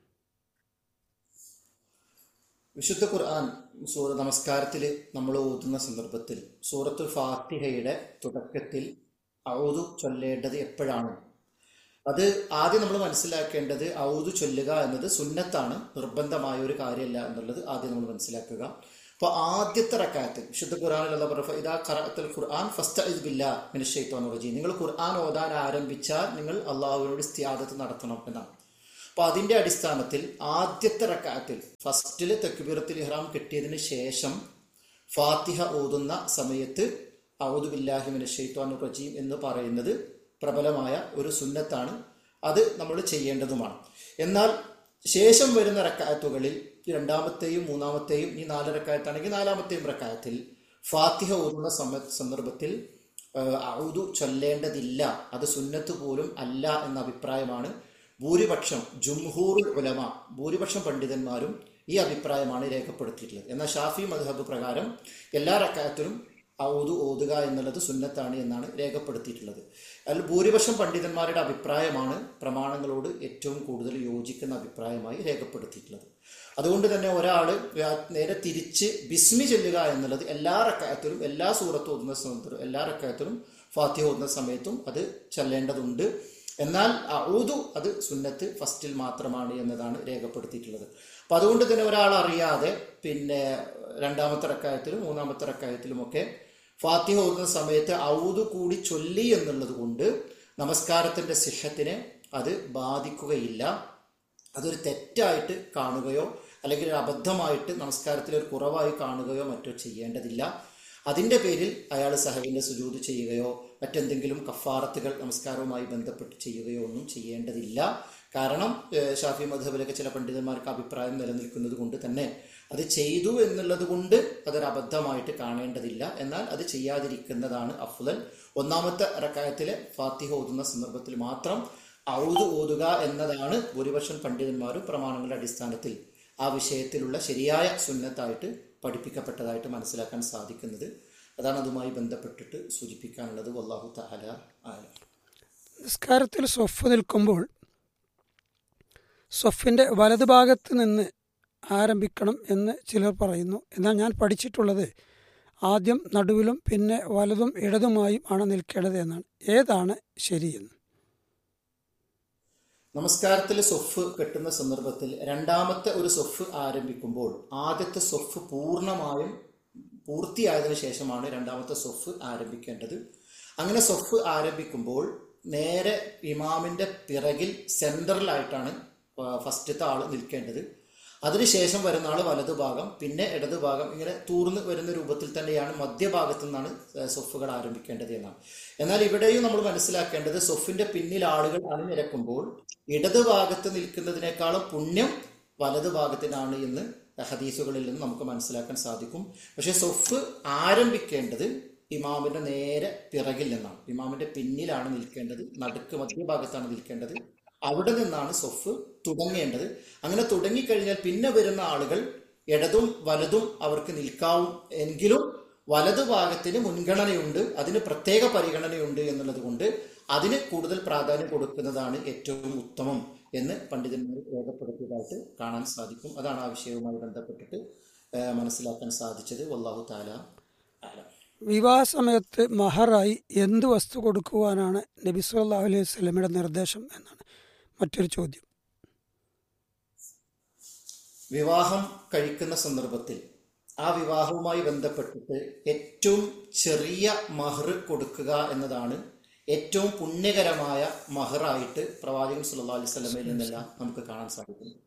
S2: വിശുദ്ധ ഖുർആൻ സൂറ നമസ്കാരത്തിൽ നമ്മൾ ഓതുന്ന സന്ദർഭത്തിൽ സൂറത്തുൽ ഫാത്തിഹയുടെ തുടക്കത്തിൽ ഔദു ചൊല്ലേണ്ടത് എപ്പോഴാണ് അത് ആദ്യം നമ്മൾ മനസ്സിലാക്കേണ്ടത് ഔദു ചൊല്ലുക എന്നത് സുന്നത്താണ് നിർബന്ധമായ ഒരു കാര്യമല്ല എന്നുള്ളത് ആദ്യം നമ്മൾ മനസ്സിലാക്കുക അപ്പോൾ ആദ്യത്തെ റക്കായത്തിൽ വിശുദ്ധ ഖുർആാനിലുള്ള പറഞ്ഞ ഇതാ ഖറാത്തുൽ ഖുർആൻ ഫസ്റ്റ് ബില്ലാ മിനിഷൈത്തോന്ന് റജീം നിങ്ങൾ ഖുർആൻ ഓതാൻ ആരംഭിച്ചാൽ നിങ്ങൾ അള്ളാഹുവിനോട് സ്ത്യാദത്ത് നടത്തണം എന്നാണ് അപ്പൊ അതിന്റെ അടിസ്ഥാനത്തിൽ ആദ്യത്തെ റക്കാത്തിൽ ഫസ്റ്റില് തെക്കുബീറത്തിൽ ഇഹ്റാം കിട്ടിയതിന് ശേഷം ഫാത്തിഹ ഓതുന്ന സമയത്ത് ഔദു ബില്ലാഹിമിന് ഷെയ്ത്വാനു റജീം എന്ന് പറയുന്നത് പ്രബലമായ ഒരു സുന്നത്താണ് അത് നമ്മൾ ചെയ്യേണ്ടതുമാണ് എന്നാൽ ശേഷം വരുന്ന റക്കായത്തുകളിൽ രണ്ടാമത്തെയും മൂന്നാമത്തെയും ഈ നാല് റക്കായത്താണെങ്കിൽ നാലാമത്തെയും റക്കായത്തിൽ ഫാത്തിഹ ഓതുന്ന സമ സന്ദർഭത്തിൽ ഔദു ചൊല്ലേണ്ടതില്ല അത് സുന്നത്ത് പോലും അല്ല എന്ന അഭിപ്രായമാണ് ഭൂരിപക്ഷം ജുംഹൂറുൽ ഉലമ ഭൂരിപക്ഷം പണ്ഡിതന്മാരും ഈ അഭിപ്രായമാണ് രേഖപ്പെടുത്തിയിട്ടുള്ളത് എന്നാൽ ഷാഫി മദ്ഹബ് പ്രകാരം എല്ലാ റക്കായത്തിലും ഔദു ഓതുക എന്നുള്ളത് സുന്നത്താണ് എന്നാണ് രേഖപ്പെടുത്തിയിട്ടുള്ളത് അതിൽ ഭൂരിപക്ഷം പണ്ഡിതന്മാരുടെ അഭിപ്രായമാണ് പ്രമാണങ്ങളോട് ഏറ്റവും കൂടുതൽ യോജിക്കുന്ന അഭിപ്രായമായി രേഖപ്പെടുത്തിയിട്ടുള്ളത് അതുകൊണ്ട് തന്നെ ഒരാൾ നേരെ തിരിച്ച് ബിസ്മി ചെല്ലുക എന്നുള്ളത് എല്ലാ റക്കായത്തിലും എല്ലാ സൂറത്തും ഓതുന്ന സമയത്തും എല്ലാ റക്കായത്തിലും ഫാത്തിഹ ഓതുന്ന സമയത്തും അത് ചെല്ലേണ്ടതുണ്ട് എന്നാൽ ഔദു അത് സുന്നത്ത് ഫസ്റ്റിൽ മാത്രമാണ് എന്നതാണ് രേഖപ്പെടുത്തിയിട്ടുള്ളത് അപ്പൊ അതുകൊണ്ട് തന്നെ ഒരാൾ അറിയാതെ പിന്നെ രണ്ടാമത്തെ റക്കായത്തിലും മൂന്നാമത്തെ റക്കായത്തിലും ഒക്കെ ഫാത്തിഹ ഓതുന്ന സമയത്ത് ഔദു കൂടി ചൊല്ലി എന്നുള്ളത് കൊണ്ട് നമസ്കാരത്തിന്റെ സിഹത്തിനെ അത് ബാധിക്കുകയില്ല അതൊരു തെറ്റായിട്ട് കാണുകയോ അല്ലെങ്കിൽ ഒരു അബദ്ധമായിട്ട് നമസ്കാരത്തിൽ ഒരു കുറവായി കാണുകയോ മറ്റോ ചെയ്യേണ്ടതില്ല അതിന്റെ പേരിൽ അയാൾ സഹവിന്റെ സുജൂത് ചെയ്യുകയോ മറ്റെന്തെങ്കിലും കഫാറത്തുകൾ നമസ്കാരവുമായി ബന്ധപ്പെട്ട് ചെയ്യുകയോ ഒന്നും ചെയ്യേണ്ടതില്ല കാരണം ഏഹ്, ഷാഫി മധബിലൊക്കെ ചില പണ്ഡിതന്മാർക്ക് അഭിപ്രായം നിലനിൽക്കുന്നത് കൊണ്ട് തന്നെ അത് ചെയ്തു എന്നുള്ളത് കൊണ്ട് അതൊരു അബദ്ധമായിട്ട് കാണേണ്ടതില്ല എന്നാൽ അത് ചെയ്യാതിരിക്കുന്നതാണ് അഫ്ലൽ ഒന്നാമത്തെ റക്കായത്തിലെ ഫാത്തിഹ ഓതുന്ന സന്ദർഭത്തിൽ മാത്രം ഔദ് ഓതുക എന്നതാണ് ഭൂരിപക്ഷം പണ്ഡിതന്മാരും പ്രമാണങ്ങളുടെ അടിസ്ഥാനത്തിൽ ആ വിഷയത്തിലുള്ള ശരിയായ സുന്നത്തായിട്ട് പഠിപ്പിക്കപ്പെട്ടതായിട്ട് മനസ്സിലാക്കാൻ സാധിക്കുന്നത് അതാണ് അതുമായി ബന്ധപ്പെട്ടിട്ട് സൂചിപ്പിക്കാനുള്ളത് വല്ലാഹു തആല ആലം
S1: നിസ്കാരത്തിൽ സ്വഫ് നിൽക്കുമ്പോൾ സ്വഫിൻ്റെ വലതുഭാഗത്ത് നിന്ന് ആരംഭിക്കണം എന്ന് ചിലർ പറയുന്നു എന്നാൽ ഞാൻ പഠിച്ചിട്ടുള്ളത് ആദ്യം നടുവിലും പിന്നെ വലതും ഇടതുമായും ആണ് നിൽക്കേണ്ടത് എന്നാണ് ഏതാണ് ശരിയെന്ന്
S2: നമസ്കാരത്തിൽ സൊഫ് കെട്ടുന്ന സന്ദർഭത്തിൽ രണ്ടാമത്തെ ഒരു സൊഫ് ആരംഭിക്കുമ്പോൾ ആദ്യത്തെ സൊഫ് പൂർണ്ണമായും പൂർത്തിയായതിനു ശേഷമാണ് രണ്ടാമത്തെ സൊഫ് ആരംഭിക്കേണ്ടത് അങ്ങനെ സൊഫ് ആരംഭിക്കുമ്പോൾ നേരെ ഇമാമിന്റെ പിറകിൽ സെൻട്രലായിട്ടാണ് ഫസ്റ്റത്തെ ആള് നിൽക്കേണ്ടത് അതിനുശേഷം വരുന്ന ആള് വലതുഭാഗം പിന്നെ ഇടതുഭാഗം ഇങ്ങനെ തൂർന്ന് വരുന്ന രൂപത്തിൽ തന്നെയാണ് മധ്യഭാഗത്തു നിന്നാണ് ഏഹ്, സൊഫുകൾ ആരംഭിക്കേണ്ടത് എന്നാണ് എന്നാൽ ഇവിടെയും നമ്മൾ മനസ്സിലാക്കേണ്ടത് സൊഫിന്റെ പിന്നിൽ ആളുകൾ അണിനിരക്കുമ്പോൾ ഇടതുഭാഗത്ത് നിൽക്കുന്നതിനേക്കാളും പുണ്യം വലതുഭാഗത്തിനാണ് എന്ന് ഹദീസുകളിൽ നിന്ന് നമുക്ക് മനസ്സിലാക്കാൻ സാധിക്കും പക്ഷെ സൊഫ് ആരംഭിക്കേണ്ടത് ഇമാമിന്റെ നേരെ പിറകിൽ നിന്നാണ് ഇമാമിന്റെ പിന്നിലാണ് നിൽക്കേണ്ടത് നടുക്ക് മധ്യഭാഗത്താണ് നിൽക്കേണ്ടത് അവിടെ നിന്നാണ് സൊഫ് തുടങ്ങേണ്ടത് അങ്ങനെ തുടങ്ങിക്കഴിഞ്ഞാൽ പിന്നെ വരുന്ന ആളുകൾ ഇടതും വലതും അവർക്ക് നിൽക്കാവും എങ്കിലും വലതു ഭാഗത്തിന് മുൻഗണനയുണ്ട് അതിന് പ്രത്യേക പരിഗണനയുണ്ട് എന്നുള്ളത് കൊണ്ട് അതിന് കൂടുതൽ പ്രാധാന്യം കൊടുക്കുന്നതാണ് ഏറ്റവും ഉത്തമം എന്ന് പണ്ഡിതന്മാർ രേഖപ്പെടുത്തിയതായിട്ട് കാണാൻ സാധിക്കും അതാണ് ആ വിഷയവുമായി ബന്ധപ്പെട്ടിട്ട് ആ, മനസ്സിലാക്കാൻ സാധിച്ചത് വല്ലാഹു താല ആലം
S1: വിവാഹ സമയത്ത് മഹറായി എന്ത് വസ്തു കൊടുക്കുവാനാണ് നബി സല്ലല്ലാഹു അലൈഹി വസല്ലമയുടെ നിർദ്ദേശം എന്നാണ് മറ്റൊരു ചോദ്യം
S2: വിവാഹം കഴിക്കുന്ന സന്ദർഭത്തിൽ ആ വിവാഹവുമായി ബന്ധപ്പെട്ടിട്ട് ഏറ്റവും ചെറിയ മഹർ കൊടുക്കുക എന്നതാണ് ഏറ്റവും പുണ്യകരമായ മഹറായിട്ട് പ്രവാചകൻ സല്ലല്ലാഹു അലൈഹി വസല്ലമയിൽ നിന്നെല്ലാം നമുക്ക് കാണാൻ സാധിക്കുന്നു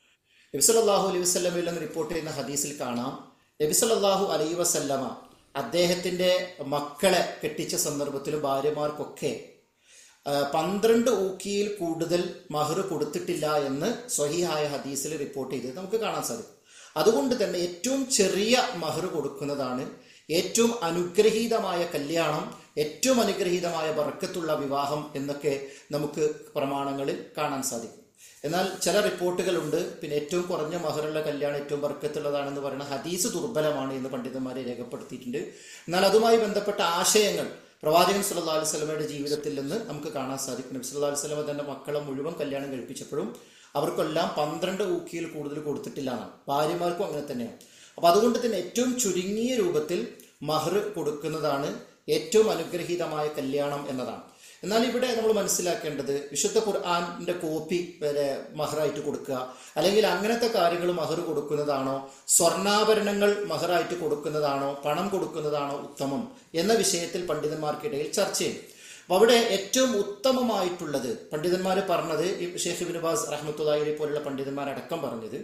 S2: നബി സല്ലല്ലാഹു അലൈഹി വസല്ലമയിൽ നിന്ന് റിപ്പോർട്ട് ചെയ്യുന്ന ഹദീസിൽ കാണാം നബി സല്ലല്ലാഹു അലൈഹി വസല്ലമ അദ്ദേഹത്തിന്റെ മക്കളെ കെട്ടിച്ച സന്ദർഭത്തിലും ഭാര്യമാർക്കൊക്കെ ആ, പന്ത്രണ്ട് ഊക്കിയിൽ കൂടുതൽ മഹർ കൊടുത്തിട്ടില്ല എന്ന് സ്വഹീഹായ ഹദീസിൽ റിപ്പോർട്ട് ചെയ്തത് നമുക്ക് കാണാൻ സാധിക്കും അതുകൊണ്ട് തന്നെ ഏറ്റവും ചെറിയ മഹർ കൊടുക്കുന്നതാണ് ഏറ്റവും അനുഗ്രഹീതമായ കല്യാണം ഏറ്റവും അനുഗ്രഹീതമായ ബർക്കത്തുള്ള വിവാഹം എന്നൊക്കെ നമുക്ക് പ്രമാണങ്ങളിൽ കാണാൻ സാധിക്കും എന്നാൽ ചില റിപ്പോർട്ടുകളുണ്ട് പിന്നെ ഏറ്റവും കുറഞ്ഞ മഹറുള്ള കല്യാണം ഏറ്റവും ബർക്കത്തുള്ളതാണെന്ന് പറയുന്ന ഹദീസ് ദുർബലമാണ് എന്ന് പണ്ഡിതന്മാരെ രേഖപ്പെടുത്തിയിട്ടുണ്ട് എന്നാൽ അതുമായി ബന്ധപ്പെട്ട ആശയങ്ങൾ പ്രവാചകൻ സല്ലല്ലാഹു അലൈഹി വസല്ലമയുടെ ജീവിതത്തിൽ നിന്ന് നമുക്ക് കാണാൻ സാധിക്കും നബി സല്ലല്ലാഹു അലൈഹി വസല്ലമ തന്റെ മക്കളെ മുഴുവൻ കല്യാണം കഴിപ്പിച്ചപ്പോഴും അവർക്കെല്ലാം പന്ത്രണ്ട് ഊക്കിയിൽ കൂടുതൽ കൊടുത്തിട്ടില്ല എന്നാണ് ഭാര്യമാർക്കും അങ്ങനെ തന്നെയാണ് അപ്പൊ അതുകൊണ്ട് തന്നെ ഏറ്റവും ചുരുങ്ങിയ രൂപത്തിൽ മഹർ കൊടുക്കുന്നതാണ് ഏറ്റവും അനുഗ്രഹീതമായ കല്യാണം എന്നതാണ് എന്നാൽ ഇവിടെ നമ്മൾ മനസ്സിലാക്കേണ്ടത് വിശുദ്ധ ഖുർആാനിന്റെ കോപ്പി വരെ മഹറായിട്ട് കൊടുക്കുക അല്ലെങ്കിൽ അങ്ങനത്തെ കാര്യങ്ങൾ മഹർ കൊടുക്കുന്നതാണോ സ്വർണ്ണാഭരണങ്ങൾ മഹറായിട്ട് കൊടുക്കുന്നതാണോ പണം കൊടുക്കുന്നതാണോ ഉത്തമം എന്ന വിഷയത്തിൽ പണ്ഡിതന്മാർക്കിടയിൽ ചർച്ച ചെയ്യും അപ്പൊ അവിടെ ഏറ്റവും ഉത്തമമായിട്ടുള്ളത് പണ്ഡിതന്മാർ പറഞ്ഞത് ഈ ഷെയ്ഖ് ബിൻ ബാസ് റഹ്മത്തുല്ലാഹിനെ പോലുള്ള പണ്ഡിതന്മാരടക്കം പറഞ്ഞത്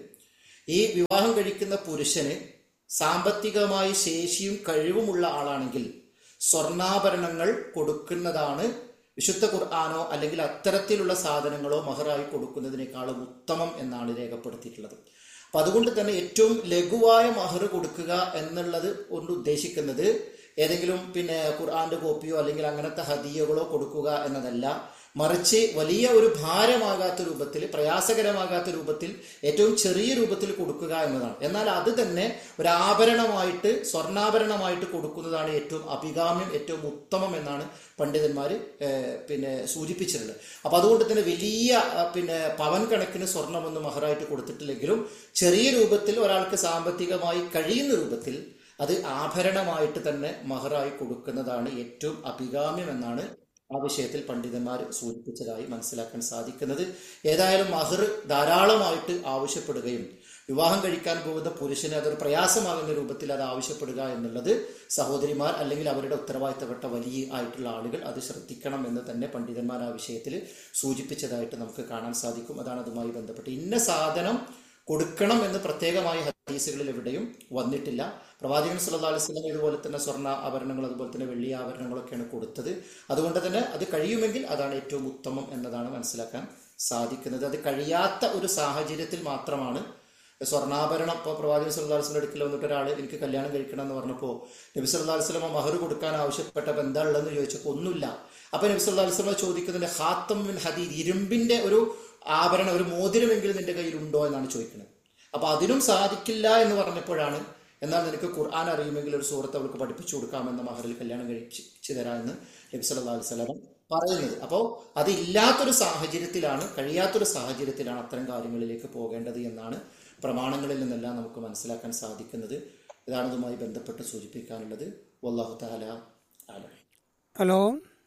S2: ഈ വിവാഹം കഴിക്കുന്ന പുരുഷന് സാമ്പത്തികമായി ശേഷിയും കഴിവുമുള്ള ആളാണെങ്കിൽ സ്വർണ്ണാഭരണങ്ങൾ കൊടുക്കുന്നതാണ് വിശുദ്ധ ഖുർആാനോ അല്ലെങ്കിൽ അത്തരത്തിലുള്ള സാധനങ്ങളോ മഹറായി കൊടുക്കുന്നതിനേക്കാളും ഉത്തമം എന്നാണ് രേഖപ്പെടുത്തിയിട്ടുള്ളത് അപ്പൊ അതുകൊണ്ട് തന്നെ ഏറ്റവും ലഘുവായ മഹർ കൊടുക്കുക എന്നുള്ളത് കൊണ്ട് ഉദ്ദേശിക്കുന്നത് ഏതെങ്കിലും പിന്നെ ഖുർആന്റെ കോപ്പിയോ അല്ലെങ്കിൽ അങ്ങനത്തെ ഹദിയകളോ കൊടുക്കുക എന്നതല്ല മറിച്ച് വലിയ ഒരു ഭാരമാകാത്ത രൂപത്തിൽ പ്രയാസകരമാകാത്ത രൂപത്തിൽ ഏറ്റവും ചെറിയ രൂപത്തിൽ കൊടുക്കുക എന്നതാണ് എന്നാൽ അത് തന്നെ ഒരു ആഭരണമായിട്ട് സ്വർണ്ണാഭരണമായിട്ട് കൊടുക്കുന്നതാണ് ഏറ്റവും അഭികാമ്യം ഏറ്റവും ഉത്തമം എന്നാണ് പണ്ഡിതന്മാർ പിന്നെ സൂചിപ്പിച്ചിട്ടുള്ളത് അപ്പൊ അതുകൊണ്ട് തന്നെ വലിയ ആ, പിന്നെ പവൻ കണക്കിന് സ്വർണ്ണമൊന്നും മഹറായിട്ട് കൊടുത്തിട്ടില്ലെങ്കിലും ചെറിയ രൂപത്തിൽ ഒരാൾക്ക് സാമ്പത്തികമായി കഴിയുന്ന രൂപത്തിൽ അത് ആഭരണമായിട്ട് തന്നെ മഹറായി കൊടുക്കുന്നതാണ് ഏറ്റവും അഭികാമ്യം എന്നാണ് ആ വിഷയത്തിൽ പണ്ഡിതന്മാർ സൂചിപ്പിച്ചതായി മനസ്സിലാക്കാൻ സാധിക്കുന്നത് ഏതായാലും മഹർ ധാരാളമായിട്ട് ആവശ്യപ്പെടുകയും വിവാഹം കഴിക്കാൻ പോകുന്ന പുരുഷന് അതൊരു പ്രയാസമാകുന്ന രൂപത്തിൽ അത് ആവശ്യപ്പെടുക എന്നുള്ളത് സഹോദരിമാർ അല്ലെങ്കിൽ അവരുടെ ഉത്തരവാദിത്തപ്പെട്ട വലിയ ആയിട്ടുള്ള ആളുകൾ അത് ശ്രദ്ധിക്കണം എന്ന് തന്നെ പണ്ഡിതന്മാർ ആ വിഷയത്തിൽ സൂചിപ്പിച്ചതായിട്ട് നമുക്ക് കാണാൻ സാധിക്കും അതാണ് അതുമായി ബന്ധപ്പെട്ട് ഇന്ന സാധനം കൊടുക്കണം എന്ന് പ്രത്യേകമായ ഹദീസുകളിൽ എവിടെയും വന്നിട്ടില്ല പ്രവാചകൻ സല്ലല്ലാഹു അലൈഹി വസല്ലം ഇതുപോലെ തന്നെ സ്വർണ്ണ ആഭരണങ്ങൾ അതുപോലെ തന്നെ വെള്ളി ആഭരണങ്ങളൊക്കെയാണ് കൊടുത്തത് അതുകൊണ്ട് തന്നെ അത് കഴിയുമെങ്കിൽ അതാണ് ഏറ്റവും ഉത്തമം എന്നതാണ് മനസ്സിലാക്കാൻ സാധിക്കുന്നത് അത് കഴിയാത്ത ഒരു സാഹചര്യത്തിൽ മാത്രമാണ് സ്വർണ്ണാഭരണം ഇപ്പോൾ പ്രവാചകൻ സല്ലല്ലാഹു അലൈഹി വസല്ലം അടുക്കൽ വന്നിട്ട് ഒരാൾ എനിക്ക് കല്യാണം കഴിക്കണം എന്ന് പറഞ്ഞപ്പോൾ നബി സല്ലല്ലാഹു അലൈഹി വസല്ലം മഹർ കൊടുക്കാൻ ആവശ്യപ്പെട്ടപ്പോൾ എന്താ ഉള്ളതെന്ന് ചോദിച്ചപ്പോൾ ഒന്നുമില്ല അപ്പൊ നബി സല്ലല്ലാഹു അലൈഹി വസല്ലം ചോദിക്കുന്നുണ്ട് ഹാത്തം മിൻ ഹദീദ് ഇരുമ്പിന്റെ ഒരു ആഭരണം ഒരു മോതിരമെങ്കിലും നിന്റെ കയ്യിലുണ്ടോ എന്നാണ് ചോദിക്കുന്നത് അപ്പൊ അതിനും സാധിക്കില്ല എന്ന് പറഞ്ഞപ്പോഴാണ് എന്നാൽ നിനക്ക് ഖുർആൻ അറിയുമെങ്കിൽ ഒരു സുഹൃത്ത് അവൾക്ക് പഠിപ്പിച്ചു കൊടുക്കാമെന്ന മഹറിൽ കല്യാണം കഴിച്ചു തരാമെന്ന് നബി സല്ലല്ലാഹു അലൈഹി വസല്ലം പറയുന്നത് അപ്പോൾ അതില്ലാത്തൊരു സാഹചര്യത്തിലാണ് കഴിയാത്തൊരു സാഹചര്യത്തിലാണ് അത്തരം കാര്യങ്ങളിലേക്ക് പോകേണ്ടത് എന്നാണ് പ്രമാണങ്ങളിൽ നിന്നെല്ലാം നമുക്ക് മനസ്സിലാക്കാൻ സാധിക്കുന്നത് ഇതാണ് ഇതുമായി ബന്ധപ്പെട്ട് സൂചിപ്പിക്കാനുള്ളത് വല്ലാഹു തആല ആലം
S1: ഹലോ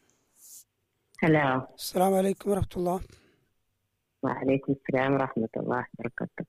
S3: ഹലോ
S1: അസ്സാം വലൈക്കും വറഹമത്തുള്ള
S3: വലൈക്കും സ്ലാം വറഹമത്തുള്ളാഹി വബറകാതുഹു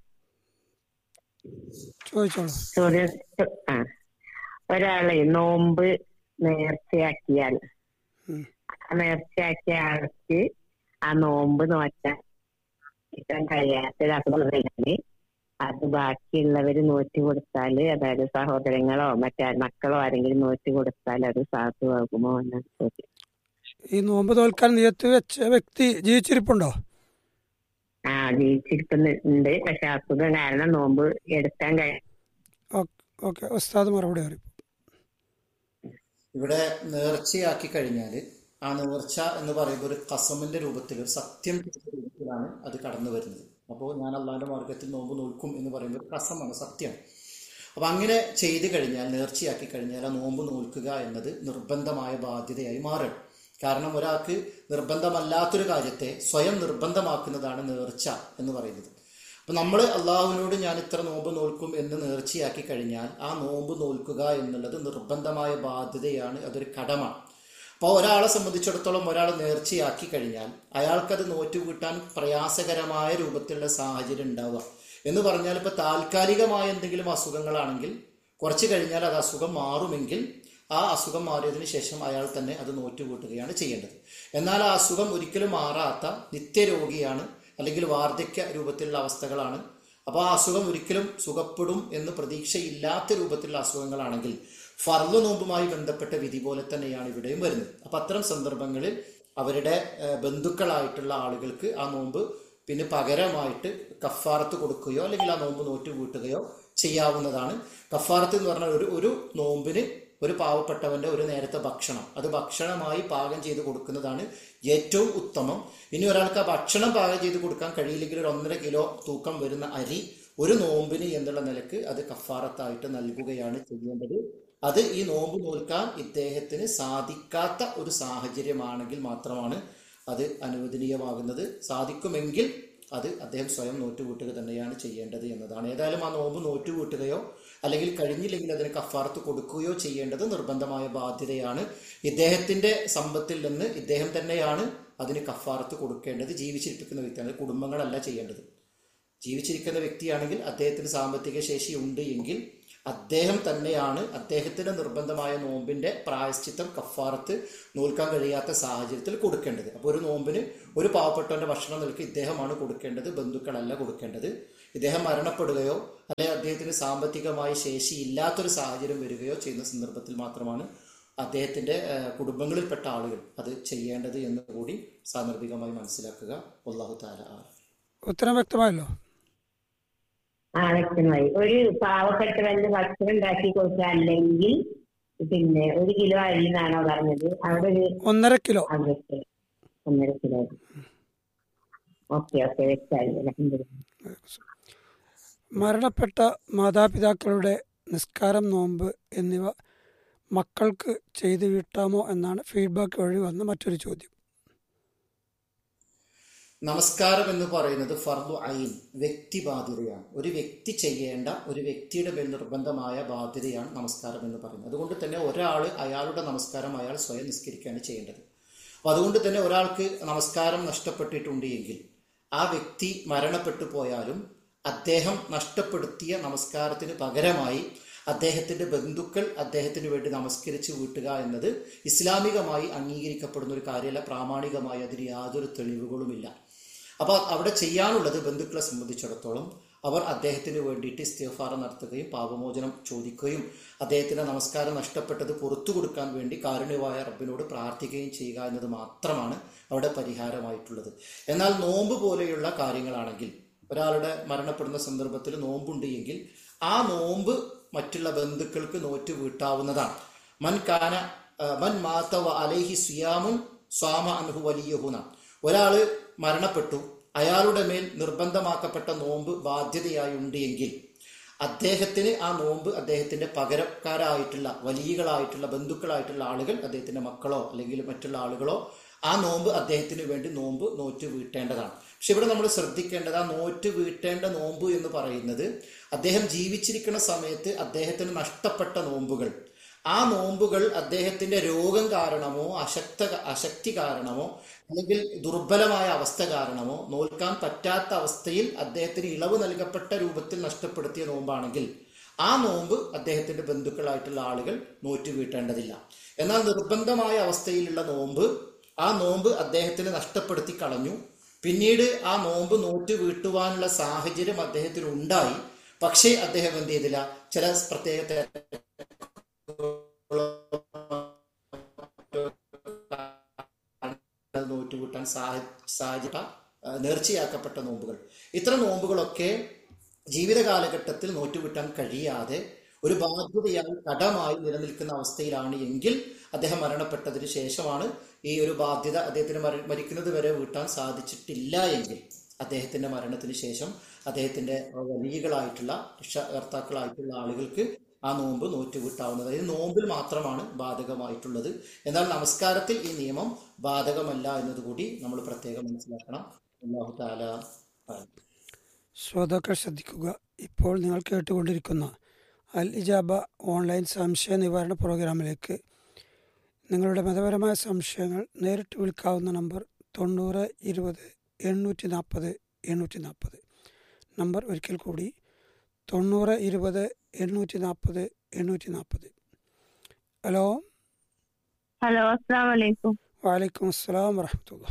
S1: ചോദിച്ചോളൂ
S3: ചോദ്യം ആ ഒരാളെ നോമ്പ് നേർച്ചയാക്കിയാൽ
S1: ഉം.
S3: ആ നേർച്ചയാക്കിയ ആൾക്ക് ആ നോമ്പ് നോറ്റാൻ കിട്ടാൻ കഴിയാത്തൊരസുഖം അത് ബാക്കിയുള്ളവര് നോറ്റ് കൊടുത്താല് അതായത് സഹോദരങ്ങളോ മറ്റേ മക്കളോ ആരെങ്കിലും നോറ്റ് കൊടുത്താൽ അത് സാധുവാകുമോ എന്നാണ് ചോദ്യം
S1: ഈ നോമ്പ് തോൽക്കാൻ നിയത്ത് വെച്ച വ്യക്തി ജീവിച്ചിരിപ്പുണ്ടോ
S3: ആ ജീവിച്ചിരിക്കുന്നുണ്ട് പക്ഷെ അസുഖം കാരണം നോമ്പ് എടുക്കാൻ കഴിയും
S1: ഓക്കെ ഉസ്താദ് മറുപടി പറയും
S2: ഇവിടെ നേർച്ചയാക്കി കഴിഞ്ഞാൽ ആ നേർച്ച എന്ന് പറയുമ്പോൾ ഒരു കസമിന്റെ രൂപത്തിൽ ഒരു സത്യം ചെയ്ത രൂപത്തിലാണ് അത് കടന്നു വരുന്നത് അപ്പോൾ ഞാൻ അള്ളാഹിന്റെ മാർഗത്തിൽ നോമ്പ് നോൽക്കും എന്ന് പറയുമ്പോൾ ഒരു കസമാണ് സത്യമാണ് അപ്പം അങ്ങനെ ചെയ്തു കഴിഞ്ഞാൽ നേർച്ചയാക്കി കഴിഞ്ഞാൽ ആ നോമ്പ് നോൽക്കുക എന്നത് നിർബന്ധമായ ബാധ്യതയായി മാറണം കാരണം ഒരാൾക്ക് നിർബന്ധമല്ലാത്തൊരു കാര്യത്തെ സ്വയം നിർബന്ധമാക്കുന്നതാണ് നേർച്ച എന്ന് പറയുന്നത് അപ്പം നമ്മൾ അള്ളാഹുവിനോട് ഞാൻ ഇത്ര നോമ്പ് നോൽക്കും എന്ന് നേർച്ചയാക്കി കഴിഞ്ഞാൽ ആ നോമ്പ് നോൽക്കുക എന്നുള്ളത് നിർബന്ധമായ ബാധ്യതയാണ് അതൊരു കടമാണ് അപ്പോൾ ഒരാളെ സംബന്ധിച്ചിടത്തോളം ഒരാൾ നേർച്ചയാക്കി കഴിഞ്ഞാൽ അയാൾക്കത് നോറ്റുകൂട്ടാൻ പ്രയാസകരമായ രൂപത്തിലുള്ള സാഹചര്യം ഉണ്ടാവുക എന്ന് പറഞ്ഞാൽ ഇപ്പോൾ താൽക്കാലികമായ എന്തെങ്കിലും അസുഖങ്ങളാണെങ്കിൽ കുറച്ച് കഴിഞ്ഞാൽ അത് അസുഖം മാറുമെങ്കിൽ ആ അസുഖം മാറിയതിന് ശേഷം അയാൾ തന്നെ അത് നോറ്റുകൂട്ടുകയാണ് ചെയ്യേണ്ടത് എന്നാൽ ആ അസുഖം ഒരിക്കലും മാറാത്ത നിത്യരോഗിയാണ് അല്ലെങ്കിൽ വാർദ്ധക്യ രൂപത്തിലുള്ള അവസ്ഥകളാണ് അപ്പോൾ ആ അസുഖം ഒരിക്കലും സുഖപ്പെടും എന്ന് പ്രതീക്ഷയില്ലാത്ത രൂപത്തിലുള്ള അസുഖങ്ങളാണെങ്കിൽ ഫർദ് നോമ്പുമായി ബന്ധപ്പെട്ട വിധി പോലെ തന്നെയാണ് ഇവിടെയും വരുന്നത് അപ്പം അത്തരം സന്ദർഭങ്ങളിൽ അവരുടെ ഏഹ്, ബന്ധുക്കളായിട്ടുള്ള ആളുകൾക്ക് ആ നോമ്പ് പിന്നെ പകരമായിട്ട് കഫാറത്ത് കൊടുക്കുകയോ അല്ലെങ്കിൽ ആ നോമ്പ് നോറ്റ് വീട്ടുകയോ ചെയ്യാവുന്നതാണ് കഫാറത്ത് എന്ന് പറഞ്ഞാൽ ഒരു ഒരു നോമ്പിന് ഒരു പാവപ്പെട്ടവന്റെ ഒരു നേരത്തെ ഭക്ഷണം അത് ഭക്ഷണമായി പാകം ചെയ്ത് കൊടുക്കുന്നതാണ് ഏറ്റവും ഉത്തമം ഇനി ഒരാൾക്ക് ആ ഭക്ഷണം പാകം ചെയ്ത് കൊടുക്കാൻ കഴിയില്ലെങ്കിൽ ഒരു ഒന്നര കിലോ തൂക്കം വരുന്ന അരി ഒരു നോമ്പിന് എന്നുള്ള നിലക്ക് അത് കഫാറത്തായിട്ട് നൽകുകയാണ് ചെയ്യേണ്ടത് അത് ഈ നോമ്പ് നോൽക്കാൻ ഇദ്ദേഹത്തിന് സാധിക്കാത്ത ഒരു സാഹചര്യമാണെങ്കിൽ മാത്രമാണ് അത് അനുവദനീയമാകുന്നത് സാധിക്കുമെങ്കിൽ അത് അദ്ദേഹം സ്വയം നോറ്റുകൂട്ടുക തന്നെയാണ് ചെയ്യേണ്ടത് എന്നതാണ് ഏതായാലും ആ നോമ്പ് നോറ്റുകൂട്ടുകയോ അല്ലെങ്കിൽ കഴിഞ്ഞില്ലെങ്കിൽ അതിന് കഫാറത്ത് കൊടുക്കുകയോ ചെയ്യേണ്ടത് നിർബന്ധമായ ബാധ്യതയാണ് ഇദ്ദേഹത്തിന്റെ സമ്പത്തിൽ നിന്ന് ഇദ്ദേഹം തന്നെയാണ് അതിന് കഫാറത്ത് കൊടുക്കേണ്ടത് ജീവിച്ചിരിക്കുന്ന വ്യക്തിയാണ് അത് കുടുംബങ്ങളല്ല ചെയ്യേണ്ടത് ജീവിച്ചിരിക്കുന്ന വ്യക്തിയാണെങ്കിൽ അദ്ദേഹത്തിന് സാമ്പത്തിക ശേഷി ഉണ്ട് എങ്കിൽ അദ്ദേഹം തന്നെയാണ് അദ്ദേഹത്തിന്റെ നിർബന്ധമായ നോമ്പിന്റെ പ്രായശ്ചിത്തം കഫാറത്ത് നോൽക്കാൻ കഴിയാത്ത സാഹചര്യത്തിൽ കൊടുക്കേണ്ടത് അപ്പോൾ ഒരു നോമ്പിന് ഒരു പാവപ്പെട്ടവന്റെ ഭക്ഷണം നിൽക്ക് ഇദ്ദേഹമാണ് കൊടുക്കേണ്ടത് ബന്ധുക്കളല്ല കൊടുക്കേണ്ടത് ഇദ്ദേഹം മരണപ്പെടുകയോ അല്ലെങ്കിൽ അദ്ദേഹത്തിന് സാമ്പത്തികമായ ശേഷി ഇല്ലാത്തൊരു സാഹചര്യം വരികയോ ചെയ്യുന്ന സന്ദർഭത്തിൽ മാത്രമാണ് അദ്ദേഹത്തിന്റെ ഏഹ്, കുടുംബങ്ങളിൽപ്പെട്ട ആളുകൾ അത് ചെയ്യേണ്ടത് എന്ന് കൂടി സാന്ദർഭികമായി മനസ്സിലാക്കുക അള്ളാഹു താല ആലം.
S1: ഉത്തരം വ്യക്തമായല്ലോ
S3: ആ വ്യക്തമായി ഒരു പാവപ്പെട്ടവന്റെ ഭക്ഷണം ഉണ്ടാക്കി കൊടുക്കുക അല്ലെങ്കിൽ പിന്നെ ഒരു കിലോ അരി എന്നാണോ പറഞ്ഞത് അവിടെ ഒരു
S1: ഒന്നര കിലോ
S3: അതൊക്കെ ഒന്നര കിലോ അരി ഓക്കെ ഓക്കെ വ്യക്തമായി അൽഹംദുലില്ലാ.
S1: മരണപ്പെട്ട മാതാപിതാക്കളുടെ നിസ്കാരം നോമ്പ് എന്നിവ മക്കൾക്ക് ചെയ്തു വീട്ടാമോ എന്നാണ് ഫീഡ്ബാക്ക് വഴി വന്ന മറ്റൊരു ചോദ്യം
S2: നമസ്കാരം എന്ന് പറയുന്നത് ഫർദു ഐൻ വ്യക്തി ബാധ്യതയാണ് ഒരു വ്യക്തി ചെയ്യേണ്ട ഒരു വ്യക്തിയുടെ മേൽ നിർബന്ധമായ ബാധ്യതയാണ് നമസ്കാരം എന്ന് പറയുന്നത് അതുകൊണ്ട് തന്നെ ഒരാൾ അയാളുടെ നമസ്കാരം അയാൾ സ്വയം നിസ്കരിക്കുകയാണ് ചെയ്യേണ്ടത് അപ്പോൾ അതുകൊണ്ട് തന്നെ ഒരാൾക്ക് നമസ്കാരം നഷ്ടപ്പെട്ടിട്ടുണ്ട് എങ്കിൽ ആ വ്യക്തി മരണപ്പെട്ടു പോയാലും അദ്ദേഹം നഷ്ടപ്പെടുത്തിയ നമസ്കാരത്തിന് പകരമായി അദ്ദേഹത്തിന്റെ ബന്ധുക്കൾ അദ്ദേഹത്തിന് വേണ്ടി നമസ്കരിച്ച് വീട്ടുക എന്നത് ഇസ്ലാമികമായി അംഗീകരിക്കപ്പെടുന്ന ഒരു കാര്യമല്ല പ്രാമാണികമായി അതിന് യാതൊരു തെളിവുകളുമില്ല അപ്പോൾ അവിടെ ചെയ്യാനുള്ളത് ബന്ധുക്കളെ സംബന്ധിച്ചിടത്തോളം അവർ അദ്ദേഹത്തിന് വേണ്ടിയിട്ട് ഇസ്തിഫാറ നടത്തുകയും പാപമോചനം ചോദിക്കുകയും അദ്ദേഹത്തിന്റെ നമസ്കാരം നഷ്ടപ്പെട്ടത് പുറത്തു കൊടുക്കാൻ വേണ്ടി കാരുണ്യമായ റബ്ബിനോട് പ്രാർത്ഥിക്കുകയും ചെയ്യുക എന്നത് മാത്രമാണ് അവിടെ പരിഹാരമായിട്ടുള്ളത് എന്നാൽ നോമ്പ് പോലെയുള്ള കാര്യങ്ങളാണെങ്കിൽ ഒരാളുടെ മരണപ്പെടുന്ന സന്ദർഭത്തിൽ നോമ്പുണ്ട് എങ്കിൽ ആ നോമ്പ് മറ്റുള്ള ബന്ധുക്കൾക്ക് നോറ്റ് വീട്ടാവുന്നതാണ് മൻ കാന ആ, മൻ മാത്തവ അലൈഹി സിയാമുൻ സ്വാമ അൻഹു വലിയഹുന ഒരാള് മരണപ്പെട്ടു അയാളുടെ മേൽ നിർബന്ധമാക്കപ്പെട്ട നോമ്പ് ബാധ്യതയായി ഉണ്ട് എങ്കിൽ അദ്ദേഹത്തിന് ആ നോമ്പ് അദ്ദേഹത്തിന്റെ പകരക്കാരായിട്ടുള്ള വലിയകളായിട്ടുള്ള ബന്ധുക്കളായിട്ടുള്ള ആളുകൾ അദ്ദേഹത്തിന്റെ മക്കളോ അല്ലെങ്കിൽ മറ്റുള്ള ആളുകളോ ആ നോമ്പ് അദ്ദേഹത്തിന് വേണ്ടി നോമ്പ് നോറ്റ് വീട്ടേണ്ടതാണ് പക്ഷെ ഇവിടെ നമ്മൾ ശ്രദ്ധിക്കേണ്ടത് ആ നോറ്റ് വീട്ടേണ്ട നോമ്പ് എന്ന് പറയുന്നത് അദ്ദേഹം ജീവിച്ചിരിക്കുന്ന സമയത്ത് അദ്ദേഹത്തിന് നഷ്ടപ്പെട്ട നോമ്പുകൾ ആ നോമ്പുകൾ അദ്ദേഹത്തിന്റെ രോഗം കാരണമോ അശക്ത അശക്തി കാരണമോ അല്ലെങ്കിൽ ദുർബലമായ അവസ്ഥ കാരണമോ നോൽക്കാൻ പറ്റാത്ത അവസ്ഥയിൽ അദ്ദേഹത്തിന് ഇളവ് നൽകപ്പെട്ട രൂപത്തിൽ നഷ്ടപ്പെടുത്തിയ നോമ്പാണെങ്കിൽ ആ നോമ്പ് അദ്ദേഹത്തിന്റെ ബന്ധുക്കളായിട്ടുള്ള ആളുകൾ നോറ്റ് വീട്ടേണ്ടതില്ല എന്നാൽ നിർബന്ധമായ അവസ്ഥയിലുള്ള നോമ്പ് ആ നോമ്പ് അദ്ദേഹത്തിന് നഷ്ടപ്പെടുത്തി കളഞ്ഞു പിന്നീട് ആ നോമ്പ് നോറ്റ് വീട്ടുവാനുള്ള സാഹചര്യം അദ്ദേഹത്തിന് ഉണ്ടായി പക്ഷേ അദ്ദേഹം എന്ത് ചെയ്തില്ല ചില പ്രത്യേക നോറ്റുകൂട്ടാൻ സാഹചര്യം നേർച്ചയാക്കപ്പെട്ട നോമ്പുകൾ ഇത്തരം നോമ്പുകളൊക്കെ ജീവിത കാലഘട്ടത്തിൽ നോറ്റുവിട്ടാൻ കഴിയാതെ ഒരു ബാധ്യതയായി കടമായി നിലനിൽക്കുന്ന അവസ്ഥയിലാണ് എങ്കിൽ അദ്ദേഹം മരണപ്പെട്ടതിന് ശേഷമാണ് ഈ ഒരു ബാധ്യത അദ്ദേഹത്തിന് മര- മരിക്കുന്നത് വരെ വീട്ടാൻ സാധിച്ചിട്ടില്ല എങ്കിൽ അദ്ദേഹത്തിന്റെ മരണത്തിന് ശേഷം അദ്ദേഹത്തിന്റെ വലിയകളായിട്ടുള്ള രക്ഷകർത്താക്കളായിട്ടുള്ള ആളുകൾക്ക് ആ നോമ്പ് നോറ്റ് വീട്ടാവുന്നത് അതായത് നോമ്പിൽ മാത്രമാണ് ബാധകമായിട്ടുള്ളത് എന്നാൽ നമസ്കാരത്തിൽ ഈ നിയമം ബാധകമല്ല എന്നതുകൂടി നമ്മൾ പ്രത്യേകം മനസ്സിലാക്കണം അള്ളാഹു താല ആമീൻ.
S1: ശ്രോതാക്കൾ ശ്രദ്ധിക്കുക ഇപ്പോൾ നിങ്ങൾ കേട്ടുകൊണ്ടിരിക്കുന്ന അൽ ഇജാബ ഓൺലൈൻ സംശയ നിവാരണ പ്രോഗ്രാമിലേക്ക് നിങ്ങളുടെ മതപരമായ സംശയങ്ങൾ നേരിട്ട് വിളിക്കാവുന്ന നമ്പർ തൊണ്ണൂറ് ഇരുപത് എണ്ണൂറ്റി നാൽപ്പത് എണ്ണൂറ്റി നാൽപ്പത് നമ്പർ ഒരിക്കൽ കൂടി തൊണ്ണൂറ് ഇരുപത് എണ്ണൂറ്റി നാൽപ്പത് എണ്ണൂറ്റി നാൽപ്പത് ഹലോ
S4: ഹലോ അസ്സാം വലൈക്കും
S1: വാലൈക്കും അസ്സലാം വറഹമത്തുള്ള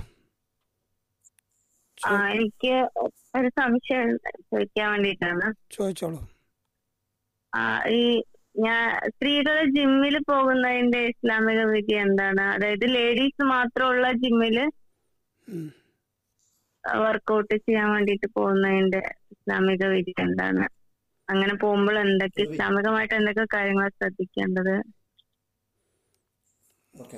S4: ആ എനിക്ക് ഒരു സംശയം ചോദിക്കാൻ വേണ്ടിയിട്ടാണ്
S1: ചോദിച്ചോളൂ
S4: ആ ഈ ഞാൻ സ്ത്രീകൾ ജിമ്മിൽ പോകുന്നതിന്റെ ഇസ്ലാമിക വിധി എന്താണ് അതായത് ലേഡീസ് മാത്രമുള്ള ജിമ്മില്
S1: ഉം.
S4: വർക്കൗട്ട് ചെയ്യാൻ വേണ്ടിയിട്ട് പോകുന്നതിന്റെ ഇസ്ലാമിക വിധി എന്താണ് അങ്ങനെ പോകുമ്പോൾ എന്തൊക്കെ ഇസ്ലാമികമായിട്ട് എന്തൊക്കെ കാര്യങ്ങൾ ശ്രദ്ധിക്കേണ്ടത്
S2: ഓക്കെ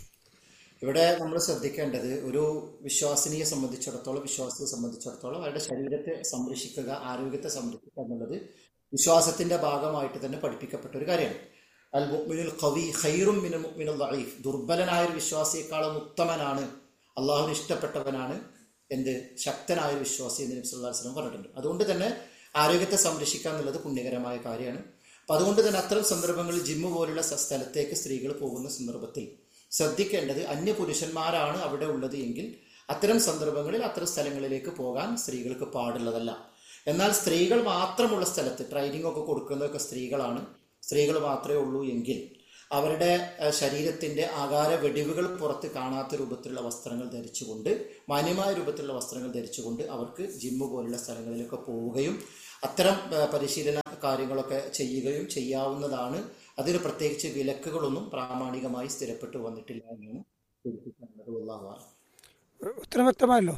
S2: ഇവിടെ നമ്മൾ ശ്രദ്ധിക്കേണ്ടത് ഒരു വിശ്വാസിനിയെ സംബന്ധിച്ചിടത്തോളം വിശ്വാസത്തെ സംബന്ധിച്ചിടത്തോളം അവരുടെ ശരീരത്തെ സംരക്ഷിക്കുക ആരോഗ്യത്തെ സംരക്ഷിക്കുക എന്നുള്ളത് വിശ്വാസത്തിന്റെ ഭാഗമായിട്ട് തന്നെ പഠിപ്പിക്കപ്പെട്ട ഒരു കാര്യമാണ് അൽ മുഅ്മിനുൽ ഖവി ഖൈറും മിനൽ മുഅ്മിനുൽ ദഈഫ് ദുർബലനായ ഒരു വിശ്വാസിയെക്കാളും ഉത്തമനാണ് അള്ളാഹുവിന് ഇഷ്ടപ്പെട്ടവനാണ് എന്ത് ശക്തനായ ഒരു വിശ്വാസി എന്ന് നബി സല്ലല്ലാഹു അലൈഹി വസല്ലം പറഞ്ഞിട്ടുണ്ട് അതുകൊണ്ട് തന്നെ ആരോഗ്യത്തെ സംരക്ഷിക്കുക എന്നുള്ളത് പുണ്യകരമായ കാര്യമാണ് അപ്പൊ അതുകൊണ്ട് തന്നെ അത്തരം സന്ദർഭങ്ങളിൽ ജിമ്മ് പോലുള്ള സ- സ്ഥലത്തേക്ക് സ്ത്രീകൾ പോകുന്ന സന്ദർഭത്തിൽ ശ്രദ്ധിക്കേണ്ടത് അന്യ പുരുഷന്മാരാണ് അവിടെ ഉള്ളത് എങ്കിൽ അത്തരം സന്ദർഭങ്ങളിൽ അത്തരം സ്ഥലങ്ങളിലേക്ക് പോകാൻ സ്ത്രീകൾക്ക് പാടുള്ളതല്ല എന്നാൽ സ്ത്രീകൾ മാത്രമുള്ള സ്ഥലത്ത് ട്രെയിനിങ് ഒക്കെ കൊടുക്കുന്നതൊക്കെ സ്ത്രീകളാണ് സ്ത്രീകൾ മാത്രമേ ഉള്ളൂ എങ്കിൽ അവരുടെ ഏഹ്, ശരീരത്തിന്റെ ആകാര വെടിവുകൾ പുറത്ത് കാണാത്ത രൂപത്തിലുള്ള വസ്ത്രങ്ങൾ ധരിച്ചുകൊണ്ട് മാന്യമായ രൂപത്തിലുള്ള വസ്ത്രങ്ങൾ ധരിച്ചുകൊണ്ട് അവർക്ക് ജിമ്മ് പോലുള്ള സ്ഥലങ്ങളിലൊക്കെ പോവുകയും അത്തരം ഏഹ്, പരിശീലന കാര്യങ്ങളൊക്കെ ചെയ്യുകയും ചെയ്യാവുന്നതാണ് അതിന് പ്രത്യേകിച്ച് വിലക്കുകളൊന്നും പ്രാമാണികമായി സ്ഥിരപ്പെട്ടു വന്നിട്ടില്ല എന്നാണ് സൂചിപ്പിക്കുന്നത് അല്ലാഹു അഅലം.
S1: ഉത്തരം വ്യക്തമായല്ലോ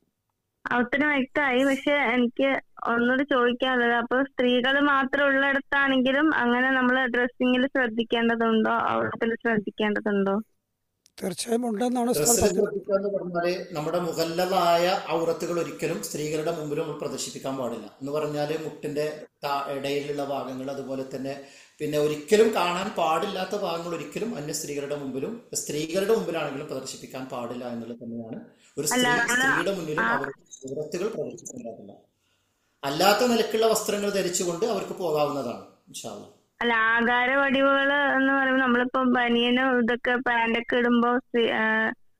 S4: ആ ഉത്തരം വ്യക്തമായി പക്ഷെ എനിക്ക് ഒന്നുകൂടി ചോദിക്കാനുള്ളത് അപ്പൊ സ്ത്രീകൾ മാത്രം ഉള്ളിടത്താണെങ്കിലും അങ്ങനെ നമ്മൾ ഡ്രസ്സിങ്ങിൽ ശ്രദ്ധിക്കേണ്ടതുണ്ടോ ഔഷധത്തിൽ ശ്രദ്ധിക്കേണ്ടതുണ്ടോ
S1: തീർച്ചയായും ഉണ്ടെന്നാണ് ഉസ്താദ്
S2: ഡ്രസ്സിൽ
S1: പറഞ്ഞത്
S2: ശ്രദ്ധിക്കുക എന്ന് പറഞ്ഞാല് നമ്മുടെ മുഖല്ലതായ ഔറത്തുകൾ ഒരിക്കലും സ്ത്രീകളുടെ മുമ്പിൽ നമ്മൾ പ്രദർശിപ്പിക്കാൻ പാടില്ല എന്ന് പറഞ്ഞാല് മുട്ടിന്റെ താ- ഇടയിലുള്ള ഭാഗങ്ങൾ അതുപോലെ തന്നെ പിന്നെ ഒരിക്കലും കാണാൻ പാടില്ലാത്ത ഭാഗങ്ങൾ ഒരിക്കലും അന്യ സ്ത്രീകളുടെ മുമ്പിലും സ്ത്രീകളുടെ മുമ്പിലാണെങ്കിലും പ്രദർശിപ്പിക്കാൻ പാടില്ല എന്നുള്ളത് തന്നെയാണ് ഒരു സ്ത്രീ
S4: അല്ല, അല്ല,
S2: സ്ത്രീയുടെ മുന്നിലും
S4: ആ-
S2: അവരുടെ ഔറത്തുകൾ പ്രദർശിപ്പിക്കേണ്ടതില്ല അല്ലാത്ത നിലക്കുള്ള വസ്ത്രങ്ങൾ ധരിച്ചുകൊണ്ട് അവർക്ക് പോകാവുന്നതാണ് ഇൻഷാല്ല
S4: അല്ല ആകാര വടിവുകൾ എന്ന് പറയുമ്പോൾ നമ്മളിപ്പോ ബനിയനും ഇതൊക്കെ പാന്റൊക്കെ ഇടുമ്പോ സ്ത്രീ- ആ,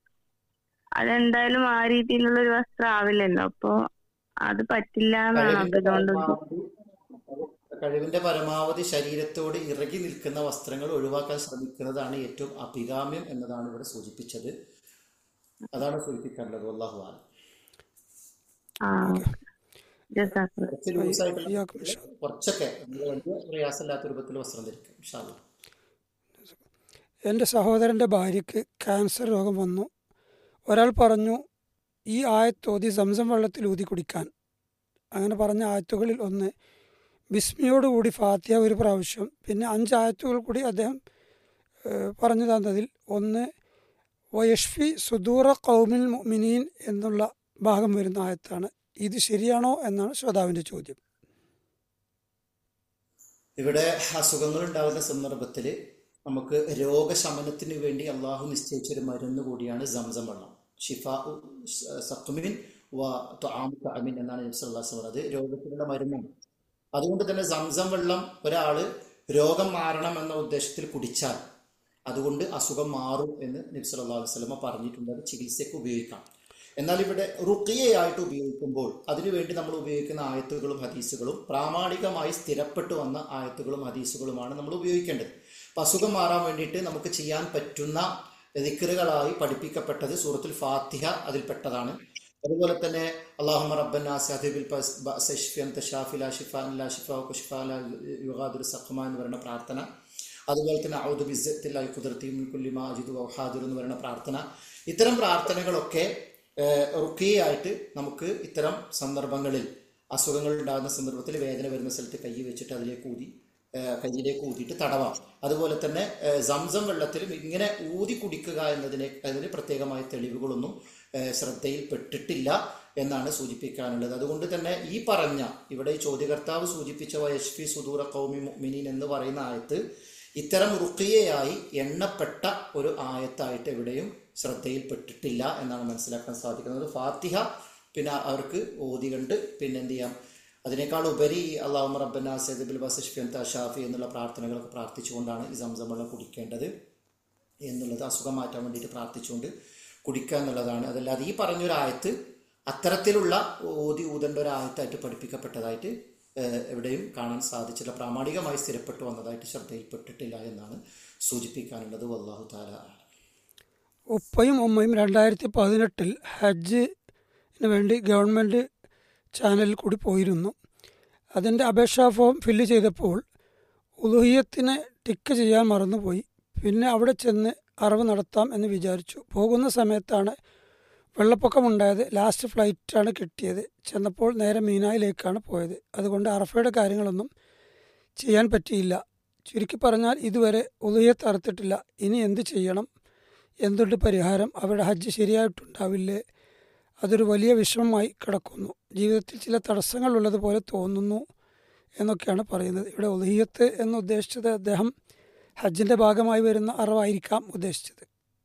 S4: അതെന്തായാലും ആ രീതിയിലുള്ള ഒരു വസ്ത്രം ആവില്ലല്ലോ അപ്പൊ അത് പറ്റില്ല എന്നാണ് അപ്പൊ
S2: കഴിവിന്റെ
S4: ഇതുകൊണ്ട്
S2: പരമാവധി കഴിവിന്റെ പരമാവധി ശരീരത്തോട് ഇറങ്ങി നിൽക്കുന്ന വസ്ത്രങ്ങൾ ഒഴിവാക്കാൻ ശ്രമിക്കുന്നതാണ് ഏറ്റവും അഭികാമ്യം എന്നതാണ് ഇവിടെ സൂചിപ്പിച്ചത് അതാണ് സൂചിപ്പിക്കേണ്ടത് അള്ളാഹു ആലം.
S4: ആ ജസാഖ്
S2: കുറച്ച് ലൂസായിട്ടുള്ള
S1: ഇയ്യാക്കും ഇൻഷാ
S2: കുറച്ചൊക്കെ നമ്മള് വലിയ പ്രയാസമില്ലാത്ത രൂപത്തിൽ വസ്ത്രം ധരിക്കും ഇൻഷാ അല്ലാ.
S1: എൻ്റെ സഹോദരൻ്റെ ഭാര്യയ്ക്ക് ക്യാൻസർ രോഗം വന്നു ഒരാൾ പറഞ്ഞു ഈ ആയത്തോതി സംസം വെള്ളത്തിൽ ഊതി കുടിക്കാൻ അങ്ങനെ പറഞ്ഞ ആയത്തുകളിൽ ഒന്ന് ബിസ്മിയോടുകൂടി ഫാത്തിയ ഒരു പ്രാവശ്യം പിന്നെ അഞ്ച് ആയത്തുകൾ കൂടി അദ്ദേഹം ഏഹ്, പറഞ്ഞു തന്നതിൽ ഒന്ന് വയഷ്ഫി സുദൂറ കൗമിൽ മുഅ്മിനീൻ എന്നുള്ള ഭാഗം വരുന്ന ആയത്താണ് ഇത് ശരിയാണോ എന്നാണ് ശ്രോതാവിൻ്റെ ചോദ്യം
S2: ഇവിടെ അസുഖങ്ങൾ ഉണ്ടാകുന്ന സന്ദർഭത്തിൽ നമുക്ക് രോഗശമനത്തിന് വേണ്ടി അള്ളാഹു നിശ്ചയിച്ചൊരു മരുന്ന് കൂടിയാണ് സംസം വെള്ളം ഷിഫ സത്തുമിൻ വ ത്വആമു തഅമിൻ എന്നാണ് നബി സല്ലല്ലാഹു അലൈഹി വസല്ലം പറഞ്ഞത് രോഗത്തിനുള്ള മരുന്നാണ് അതുകൊണ്ട് തന്നെ സംസം വെള്ളം ഒരാള് രോഗം മാറണം എന്ന ഉദ്ദേശത്തിൽ കുടിച്ചാൽ അതുകൊണ്ട് അസുഖം മാറും എന്ന് നബി സല്ലല്ലാഹു അലൈഹി വസല്ലമ പറഞ്ഞിട്ടുണ്ട് അത് ചികിത്സയ്ക്ക് ഉപയോഗിക്കാം എന്നാൽ ഇവിടെ റുക്കിയയായിട്ട് ഉപയോഗിക്കുമ്പോൾ അതിനുവേണ്ടി നമ്മൾ ഉപയോഗിക്കുന്ന ആയത്തുകളും ഹദീസുകളും പ്രാമാണികമായി സ്ഥിരപ്പെട്ടു വന്ന ആയത്തുകളും ഹദീസുകളുമാണ് നമ്മൾ ഉപയോഗിക്കേണ്ടത് അപ്പൊ അസുഖം മാറാൻ വേണ്ടിയിട്ട് നമുക്ക് ചെയ്യാൻ പറ്റുന്ന ദിക്കറുകളായി പഠിപ്പിക്കപ്പെട്ടത് സൂറത്തുൽ ഫാത്തിഹ അതിൽപ്പെട്ടതാണ് അതുപോലെ തന്നെ അള്ളാഹുമ റബ്ബന്നാസ് അദിബിൽ സഖ്മ എന്ന് പറയുന്ന പ്രാർത്ഥന അതുപോലെ തന്നെ ഔദു ബിസ്സത്തില്ലായി കുതിർത്തി കുല്ലിമ അജിദു വഹാദുർ എന്ന് പറയുന്ന പ്രാർത്ഥന ഇത്തരം പ്രാർത്ഥനകളൊക്കെ റുക്കിയായിട്ട് നമുക്ക് ഇത്തരം സന്ദർഭങ്ങളിൽ അസുഖങ്ങൾ ഉണ്ടാകുന്ന സന്ദർഭത്തിൽ വേദന വരുന്ന സ്ഥലത്ത് കൈ വെച്ചിട്ട് അതിലേക്ക് ഊതി ഏഹ് കയ്യിലേക്ക് ഊതിയിട്ട് തടവാം അതുപോലെ തന്നെ ഏഹ് സംസം വെള്ളത്തിലും ഇങ്ങനെ ഊതി കുടിക്കുക എന്നതിനെ അതിന് പ്രത്യേകമായ തെളിവുകളൊന്നും ഏഹ് ശ്രദ്ധയിൽപ്പെട്ടിട്ടില്ല എന്നാണ് സൂചിപ്പിക്കാനുള്ളത് അതുകൊണ്ട് തന്നെ ഈ പറഞ്ഞ ഇവിടെ ഈ ചോദ്യകർത്താവ് സൂചിപ്പിച്ച വയഷ്ഫി സുദൂറ കൗമി മുഅ്മിനീൻ എന്ന് പറയുന്ന ആയത്ത് ഇത്തരം റുക്കിയയായി എണ്ണപ്പെട്ട ഒരു ആയത്തായിട്ട് എവിടെയും ശ്രദ്ധയിൽപ്പെട്ടിട്ടില്ല എന്നാണ് മനസ്സിലാക്കാൻ സാധിക്കുന്നത് ഫാത്തിഹ പിന്നെ അവർക്ക് ഓതി കണ്ട് പിന്നെ എന്ത് ചെയ്യാം അതിനേക്കാൾ ഉപരി അള്ളാഹു റബ്ബന സൈദബിൽ ബസഷ്ഫി അന്ത ഷാഫി എന്നുള്ള പ്രാർത്ഥനകളൊക്കെ പ്രാർത്ഥിച്ചുകൊണ്ടാണ് ഈ സംസം വെള്ളം കുടിക്കേണ്ടത് എന്നുള്ളത് അസുഖം മാറ്റാൻ വേണ്ടിയിട്ട് പ്രാർത്ഥിച്ചുകൊണ്ട് കുടിക്കുക എന്നുള്ളതാണ് അതല്ലാതെ ഈ പറഞ്ഞൊരു ആയത്ത് അത്തരത്തിലുള്ള ഓതി ഊതേണ്ട ഒരു ആയത്തായിട്ട് പഠിപ്പിക്കപ്പെട്ടതായിട്ട് ഏഹ്, എവിടെയും കാണാൻ സാധിച്ചില്ല പ്രാമാണികമായി സ്ഥിരപ്പെട്ടു വന്നതായിട്ട് ശ്രദ്ധയിൽപ്പെട്ടിട്ടില്ല എന്നാണ് സൂചിപ്പിക്കാനുള്ളത് വല്ലാഹു താല
S1: ഉപ്പയും ഉമ്മയും രണ്ടായിരത്തി പതിനെട്ടിൽ ഹജ്ജിന് വേണ്ടി ഗവൺമെൻറ് ചാനലിൽ കൂടി പോയിരുന്നു അതിൻ്റെ അപേക്ഷാ ഫോം ഫില്ല് ചെയ്തപ്പോൾ ഉലുഹിയത്തിന് ടിക്ക് ചെയ്യാൻ മറന്നുപോയി പിന്നെ അവിടെ ചെന്ന് അറവ് നടത്താം എന്ന് വിചാരിച്ചു പോകുന്ന സമയത്താണ് വെള്ളപ്പൊക്കമുണ്ടായത് ലാസ്റ്റ് ഫ്ലൈറ്റാണ് കിട്ടിയത് ചെന്നപ്പോൾ നേരെ മീനായിലേക്കാണ് പോയത് അതുകൊണ്ട് അറഫയുടെ കാര്യങ്ങളൊന്നും ചെയ്യാൻ പറ്റിയില്ല ചുരുക്കി പറഞ്ഞാൽ ഇതുവരെ ഉലുഹിയത്ത് അറുത്തിട്ടില്ല ഇനി എന്ത് ചെയ്യണം എന്തുണ്ട് പരിഹാരം അവരുടെ ഹജ്ജ് ശരിയായിട്ടുണ്ടാവില്ലേ അതൊരു വലിയ വിഷമമായി കിടക്കുന്നു ജീവിതത്തിൽ ചില തടസ്സങ്ങൾ ഉള്ളതുപോലെ തോന്നുന്നു എന്നൊക്കെയാണ് പറയുന്നത് ഇവിടെ ഉദഹിയത്ത് എന്ന് ഉദ്ദേശിച്ചത് അദ്ദേഹം ഹജ്ജിൻ്റെ ഭാഗമായി വരുന്ന അറിവായിരിക്കാം ഉദ്ദേശിച്ചത്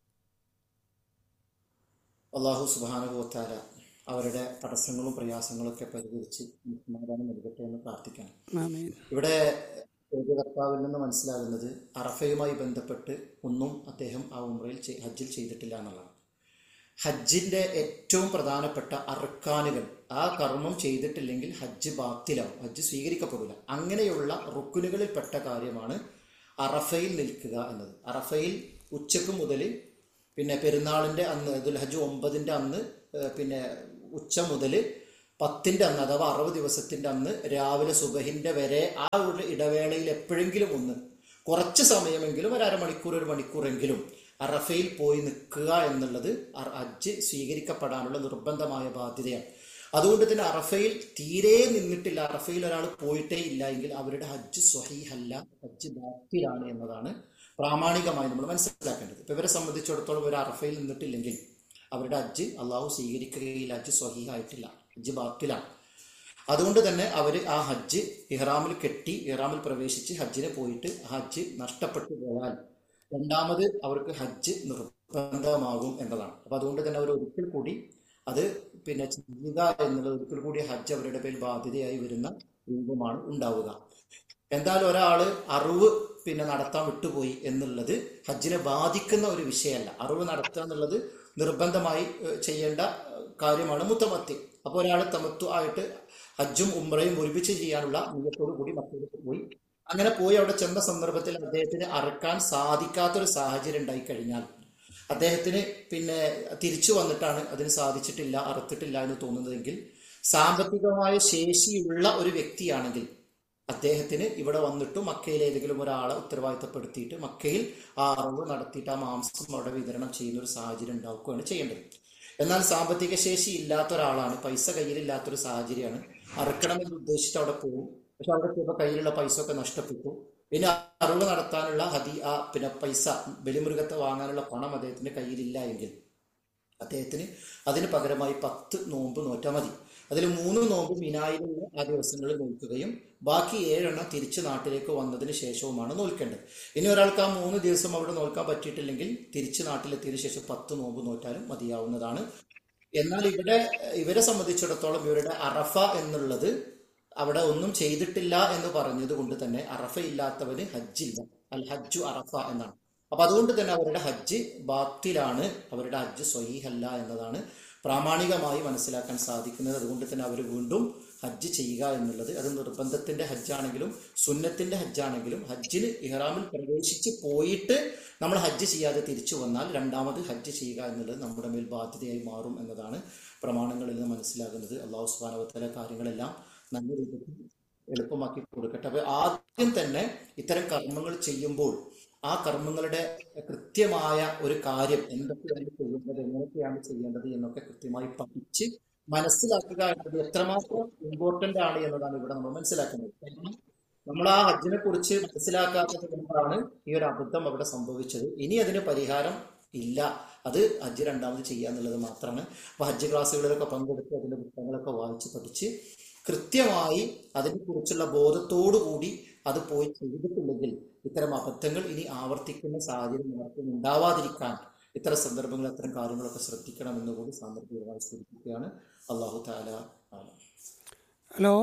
S2: അള്ളാഹു സുബാനുഭവത്താല അവരുടെ തടസ്സങ്ങളും പ്രയാസങ്ങളും ഒക്കെ പരിഹരിച്ച് സമാധാനം നൽകട്ടെ എന്ന് പ്രാർത്ഥിക്കണം
S1: ആമീൻ
S2: ഇവിടെ ചോദ്യകർത്താവിൽ നിന്ന് മനസ്സിലാകുന്നത് അറഫയുമായി ബന്ധപ്പെട്ട് ഒന്നും അദ്ദേഹം ആ ഉംറയിൽ ചെയ്- ഹജ്ജിൽ ചെയ്തിട്ടില്ല എന്നുള്ളതാണ് ഹജ്ജിന്റെ ഏറ്റവും പ്രധാനപ്പെട്ട അർക്കാനുകൾ ആ കർമ്മം ചെയ്തിട്ടില്ലെങ്കിൽ ഹജ്ജ് ബാത്തിലാവും ഹജ്ജ് സ്വീകരിക്കപ്പെടില്ല അങ്ങനെയുള്ള റുക്കുനുകളിൽപ്പെട്ട കാര്യമാണ് അറഫയിൽ നിൽക്കുക എന്നത് അറഫയിൽ ഉച്ചക്ക് മുതൽ പിന്നെ പെരുന്നാളിന്റെ അന്ന് ദുൽ ഹജ്ജ് ഒമ്പതിന്റെ അന്ന് ഏഹ് പിന്നെ ഉച്ച മുതൽ പത്തിന്റെ അന്ന് അഥവാ അറുപത് ദിവസത്തിന്റെ അന്ന് രാവിലെ സുബഹിന്റെ വരെ ആ ഒരു ഇടവേളയിൽ എപ്പോഴെങ്കിലും ഒന്ന് കുറച്ച് സമയമെങ്കിലും ഒരു അരമണിക്കൂർ ഒരു മണിക്കൂറെങ്കിലും അറഫയിൽ പോയി നിൽക്കുക എന്നുള്ളത് അ- ഹജ്ജ് സ്വീകരിക്കപ്പെടാനുള്ള നിർബന്ധമായ ബാധ്യതയാണ് അതുകൊണ്ട് തന്നെ അറഫയിൽ തീരെ നിന്നിട്ടില്ല അറഫയിൽ ഒരാൾ പോയിട്ടേ ഇല്ല എങ്കിൽ അവരുടെ ഹജ്ജ് സ്വഹീഹല്ല ഹജ്ജ് ബാത്തിലാണ് എന്നതാണ് പ്രാമാണികമായി നമ്മൾ മനസ്സിലാക്കേണ്ടത് ഇപ്പൊ ഇവരെ സംബന്ധിച്ചിടത്തോളം ഒരു അറഫയിൽ നിന്നിട്ടില്ലെങ്കിൽ അവരുടെ ഹജ്ജ് അള്ളാഹു സ്വീകരിക്കുകയില്ല ഹജ്ജ് സ്വഹീഹായിട്ടില്ല ഹജ്ജ് ബാത്തിലാണ് അതുകൊണ്ട് തന്നെ അവർ ആ ഹജ്ജ് ഇഹ്റാമിൽ കെട്ടി ഇഹ്റാമിൽ പ്രവേശിച്ച് ഹജ്ജിന് പോയിട്ട് ഹജ്ജ് നഷ്ടപ്പെട്ടു പോയാൽ രണ്ടാമത് അവർക്ക് ഹജ്ജ് നിർബന്ധമാകും എന്നതാണ് അപ്പൊ അതുകൊണ്ട് തന്നെ അവർ ഒരിക്കൽ കൂടി അത് പിന്നെ ചെയ്യുക എന്നുള്ളത് ഒരിക്കൽ കൂടി ഹജ്ജ് അവരുടെ പേരിൽ ബാധ്യതയായി വരുന്ന രൂപമാണ് ഉണ്ടാവുക എന്തായാലും ഒരാള് അറിവ് പിന്നെ നടത്താൻ വിട്ടുപോയി എന്നുള്ളത് ഹജ്ജിനെ ബാധിക്കുന്ന ഒരു വിഷയമല്ല അറിവ് നടത്തുക എന്നുള്ളത് നിർബന്ധമായി ഏഹ്, ചെയ്യേണ്ട ഏഹ്, കാര്യമാണ് മുത്തമത്തി അപ്പോൾ ഒരാൾ തമത്തു ആയിട്ട് ഹജ്ജും ഉംറയും ഒരുമിച്ച് ചെയ്യാനുള്ള നീയത്തോടു കൂടി മക്കയിലേക്ക് പോയി അങ്ങനെ പോയി അവിടെ ചെന്ന സന്ദർഭത്തിൽ അദ്ദേഹത്തിന് അറക്കാൻ സാധിക്കാത്തൊരു സാഹചര്യം ഉണ്ടായി കഴിഞ്ഞാൽ അദ്ദേഹത്തിന് പിന്നെ തിരിച്ചു വന്നിട്ടാണ് അതിന് സാധിച്ചിട്ടില്ല അറുത്തിട്ടില്ല എന്ന് തോന്നുന്നതെങ്കിൽ സാമ്പത്തികമായ ശേഷിയുള്ള ഒരു വ്യക്തിയാണെങ്കിൽ അദ്ദേഹത്തിന് ഇവിടെ വന്നിട്ട് മക്കയിൽ ഏതെങ്കിലും ഒരാളെ ഉത്തരവാദിത്തപ്പെടുത്തിയിട്ട് മക്കയിൽ ആ അറിവ് നടത്തിയിട്ട് ആ മാംസം അവിടെ വിതരണം ചെയ്യുന്ന ഒരു സാഹചര്യം ഉണ്ടാക്കുകയാണ് ചെയ്യേണ്ടത് എന്നാൽ സാമ്പത്തിക ശേഷി ഇല്ലാത്ത ഒരാളാണ് പൈസ കയ്യിലില്ലാത്തൊരു സാഹചര്യമാണ് അറുക്കണമെന്ന് ഉദ്ദേശിച്ചിട്ട് അവിടെ പോകും പക്ഷെ അവിടെ എത്തിയപ്പോൾ കയ്യിലുള്ള പൈസ ഒക്കെ നഷ്ടപ്പെട്ടു പിന്നെ അറിവ് നടത്താനുള്ള ഹതി ആ പിന്നെ പൈസ ബലിമൃഗത്തെ വാങ്ങാനുള്ള പണം അദ്ദേഹത്തിന്റെ കയ്യിലില്ല എങ്കിൽ അദ്ദേഹത്തിന് അതിന് പകരമായി പത്ത് നോമ്പ് നോറ്റാൽ മതി അതിൽ മൂന്ന് നോമ്പ് മിനായിലുള്ള ആ ദിവസങ്ങളിൽ നോക്കുകയും ബാക്കി ഏഴെണ്ണം തിരിച്ച് നാട്ടിലേക്ക് വന്നതിന് ശേഷവുമാണ് നോൽക്കേണ്ടത് ഇനി ഒരാൾക്ക് ആ മൂന്ന് ദിവസം അവിടെ നോൽക്കാൻ പറ്റിയിട്ടില്ലെങ്കിൽ തിരിച്ച് നാട്ടിലെത്തിയതിനു ശേഷം പത്ത് നോമ്പ് നോറ്റാലും മതിയാവുന്നതാണ് എന്നാൽ ഇവിടെ ഇവരെ സംബന്ധിച്ചിടത്തോളം ഇവരുടെ അറഫ എന്നുള്ളത് അവിടെ ഒന്നും ചെയ്തിട്ടില്ല എന്ന് പറഞ്ഞത് കൊണ്ട് തന്നെ അറഫ ഇല്ലാത്തവന് ഹജ്ജില്ല അൽ ഹജ്ജു അറഫ എന്നാണ് അപ്പൊ അതുകൊണ്ട് തന്നെ അവരുടെ ഹജ്ജ് ബാത്തിലാണ് അവരുടെ ഹജ്ജ് സ്വഹീഹല്ല എന്നതാണ് പ്രാമാണികമായി മനസ്സിലാക്കാൻ സാധിക്കുന്നത് അതുകൊണ്ട് തന്നെ അവർ വീണ്ടും ഹജ്ജ് ചെയ്യുക എന്നുള്ളത് അത് നിർബന്ധത്തിന്റെ ഹജ്ജാണെങ്കിലും സുന്നത്തിന്റെ ഹജ്ജാണെങ്കിലും ഹജ്ജിന് ഇഹ്റാമിൽ പ്രവേശിച്ച് പോയിട്ട് നമ്മൾ ഹജ്ജ് ചെയ്യാതെ തിരിച്ചു വന്നാൽ രണ്ടാമത് ഹജ്ജ് ചെയ്യുക എന്നുള്ളത് നമ്മുടെ മേൽ ബാധ്യതയായി മാറും എന്നതാണ് പ്രമാണങ്ങളിൽ നിന്ന് മനസ്സിലാകുന്നത് അള്ളാഹു സുബാനവത്തല കാര്യങ്ങളെല്ലാം നല്ല രീതിയിൽ എളുപ്പമാക്കി കൊടുക്കട്ടെ അപ്പൊ ആദ്യം തന്നെ ഇത്തരം കർമ്മങ്ങൾ ചെയ്യുമ്പോൾ ആ കർമ്മങ്ങളുടെ കൃത്യമായ ഒരു കാര്യം എന്തൊക്കെയാണ് ചെയ്യേണ്ടത് എങ്ങനെയൊക്കെയാണ് ചെയ്യേണ്ടത് എന്നൊക്കെ കൃത്യമായി പഠിച്ച് മനസ്സിലാക്കുക എന്നത് എത്രമാത്രം ഇമ്പോർട്ടന്റ് ആണ് എന്നതാണ് ഇവിടെ നമ്മൾ മനസ്സിലാക്കുന്നത് കാരണം നമ്മൾ ആ ഹജ്ജിനെ കുറിച്ച് മനസ്സിലാക്കാത്തത് കൊണ്ടാണ് ഈ ഒരു അബദ്ധം അവിടെ സംഭവിച്ചത് ഇനി അതിന് പരിഹാരം ഇല്ല അത് ഹജ്ജ് രണ്ടാമത് ചെയ്യുക എന്നുള്ളത് മാത്രമാണ് അപ്പൊ ഹജ്ജ് ക്ലാസ്സുകളിലൊക്കെ പങ്കെടുത്ത് അതിന്റെ പുസ്തകങ്ങളൊക്കെ വായിച്ച് പഠിച്ച് കൃത്യമായി അതിനെക്കുറിച്ചുള്ള ബോധത്തോടു കൂടി അത് പോയി ചെയ്തിട്ടുണ്ടെങ്കിൽ ഇത്തരം അബദ്ധങ്ങൾ ഇനി ആവർത്തിക്കുന്ന സാഹചര്യം ആർക്കും ഉണ്ടാവാതിരിക്കാൻ ഇത്തരം സന്ദർഭങ്ങൾ അത്തരം കാര്യങ്ങളൊക്കെ ശ്രദ്ധിക്കണം എന്ന് കൂടി സാന്ദർഭികമായി സൂചിപ്പിക്കുകയാണ് അള്ളാഹു താല ആലം
S1: ഹലോ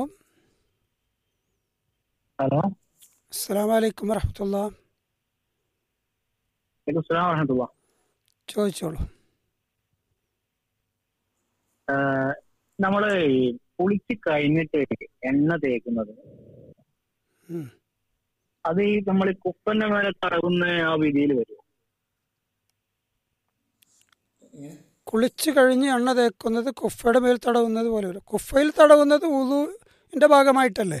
S5: ഹലോ
S1: അസ്സാം വലൈക്കും വറഹമത്തുള്ള
S5: അസ്സലാമു വറഹ്മത്തുള്ളാ
S1: ചോദിച്ചോളൂ
S5: ഏഹ് നമ്മള് ഈ കുളിച്ച് കഴിഞ്ഞിട്ട് എണ്ണ തേക്കുന്നത്
S1: ഉം.
S5: അത് ഈ നമ്മൾ ഈ കുപ്പന്റെ മേലെ തടവുന്ന ആ വിധിയിൽ വരും
S2: ഇങ്ങനെ
S1: കുളിച്ച് കഴിഞ്ഞ് എണ്ണ തേക്കുന്നത് കുഫയുടെ മേൽ തടവുന്നത് പോലെ വരും കുഫയിൽ തടവുന്നത് ഉളുവിൻ്റെ ഭാഗമായിട്ടല്ലേ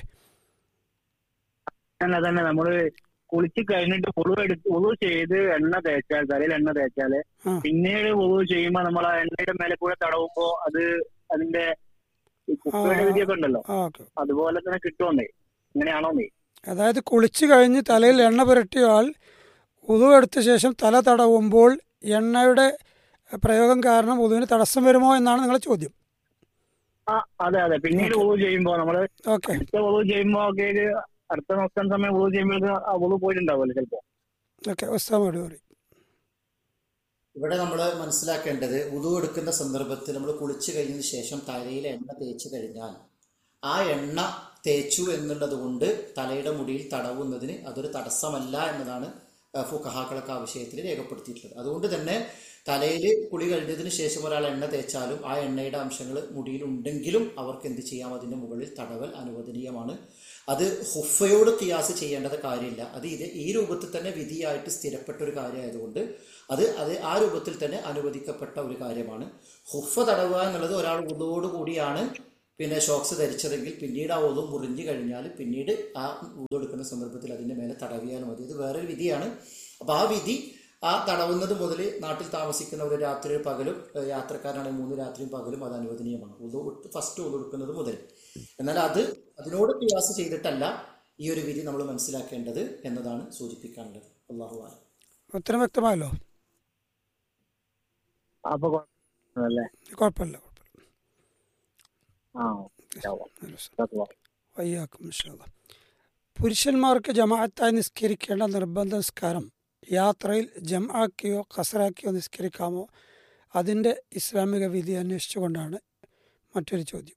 S5: തന്നെ തന്നെ നമ്മള് കുളിച്ച് കഴിഞ്ഞിട്ട് ഉളു എടുത്ത് ഉളു ചെയ്ത് എണ്ണ തേച്ചാൽ തലയിൽ എണ്ണ തേച്ചാല്
S1: ആ.
S5: പിന്നീട് ഉളു ചെയ്യുമ്പോ നമ്മൾ ആ എണ്ണയുടെ മേലെ കൂടെ തടവുമ്പോ അത് അതിന്റെ ഈ കുപ്പയുടെ
S1: ആ.
S5: വിധിയൊക്കെ ഉണ്ടല്ലോ
S1: ആ ഓക്കെ
S5: അതുപോലെ തന്നെ കിട്ടുമെന്നേ ഇങ്ങനെയാണോ നീ
S1: അതായത് കുളിച്ച് കഴിഞ്ഞ് തലയിൽ എണ്ണ പുരട്ടിയാൽ ഉതു എടുത്ത ശേഷം തല തടവുമ്പോൾ എണ്ണയുടെ പ്രയോഗം കാരണം ഉതുവിന് തടസ്സം വരുമോ എന്നാണ് നിങ്ങളുടെ ചോദ്യം
S5: ആ അതെ അതെ പിന്നീട് ഉളു ചെയ്യുമ്പോ നമ്മള്
S1: ഓക്കെ
S5: അടുത്ത ഉളു ചെയ്യുമ്പോ ഒക്കെ ഇത് അടുത്ത നോക്കാൻ സമയം ഉളു ചെയ്യുമ്പോഴേക്ക് ആ ഉളു പോയിട്ടുണ്ടാവുമല്ലോ ചിലപ്പോ
S1: ഓക്കെ ഉസ്താമോട് പറയും
S2: ഇവിടെ നമ്മൾ മനസ്സിലാക്കേണ്ടത് ഉതു എടുക്കുന്ന സന്ദർഭത്തിൽ നമ്മൾ കുളിച്ചു കഴിഞ്ഞതിന് ശേഷം തലയിൽ എണ്ണ തേച്ച് കഴിഞ്ഞാൽ ആ എണ്ണ തേച്ചു എന്നുള്ളത് കൊണ്ട് തലയുടെ മുടിയിൽ തടവുന്നതിന് അതൊരു തടസ്സമല്ല എന്നതാണ് അഹ് ഫുഖഹാക്കളൊക്കെ ആ വിഷയത്തിൽ രേഖപ്പെടുത്തിയിട്ടുള്ളത് അതുകൊണ്ട് തന്നെ തലയിൽ കുളി കഴിഞ്ഞതിന് ശേഷം ഒരാൾ എണ്ണ തേച്ചാലും ആ എണ്ണയുടെ അംശങ്ങൾ മുടിയിൽ ഉണ്ടെങ്കിലും അവർക്ക് എന്ത് ചെയ്യാം അതിന്റെ മുകളിൽ തടവൽ അനുവദനീയമാണ് അത് ഹുഫയോട് കിയാസ് ചെയ്യേണ്ടത് കാര്യമില്ല അത് ഇത് ഈ രൂപത്തിൽ തന്നെ വിധിയായിട്ട് സ്ഥിരപ്പെട്ട ഒരു കാര്യമായതുകൊണ്ട് അത് അത് ആ രൂപത്തിൽ തന്നെ അനുവദിക്കപ്പെട്ട ഒരു കാര്യമാണ് ഹുഫ തടവുക എന്നുള്ളത് ഒരാൾ ഉതോട് കൂടിയാണ് പിന്നെ ഷോക്സ് ധരിച്ചതെങ്കിൽ പിന്നീട് ആ ഒതു മുറിഞ്ഞു കഴിഞ്ഞാൽ പിന്നീട് ആ ഉതു എടുക്കുന്ന സന്ദർഭത്തിൽ അതിന്റെ മേലെ തടവിയാൽ മതി ഇത് വേറൊരു വിധിയാണ് അപ്പോൾ ആ വിധി ആ തടവുന്നത് മുതൽ നാട്ടിൽ താമസിക്കുന്ന ഒരു രാത്രി പകലും ഏഹ് യാത്രക്കാരാണെങ്കിൽ മൂന്ന് രാത്രിയും പകലും അത് അനുവദനീയമാണ് ഉതു ഫസ്റ്റ് ഉതു എടുക്കുന്നത് മുതൽ എന്നാൽ അത് അതിനോട് പ്രയാസം ചെയ്തിട്ടല്ല ഈ ഒരു വിധി നമ്മൾ മനസ്സിലാക്കേണ്ടത് എന്നതാണ് സൂചിപ്പിക്കാനുള്ളത് അള്ളാഹു ആലം.
S1: ഉത്തരം വ്യക്തമായല്ലോ
S5: അപ്പൊ കുഴപ്പമില്ലല്ലേ
S1: കുഴപ്പമില്ല കുഴപ്പമില്ല
S5: ആ ഓക്കെ
S1: വയ്യാക്കും ഇൻഷാല്ലാ. പുരുഷന്മാർക്ക് ജമാഅത്തായി നിസ്കരിക്കേണ്ട നിർബന്ധ നിസ്കാരം യാത്രയിൽ ജമാക്കിയോ കസറാക്കിയോ നിസ്കരിക്കാമോ അതിൻ്റെ ഇസ്ലാമിക വിധി അന്വേഷിച്ചുകൊണ്ടാണ് മറ്റൊരു ചോദ്യം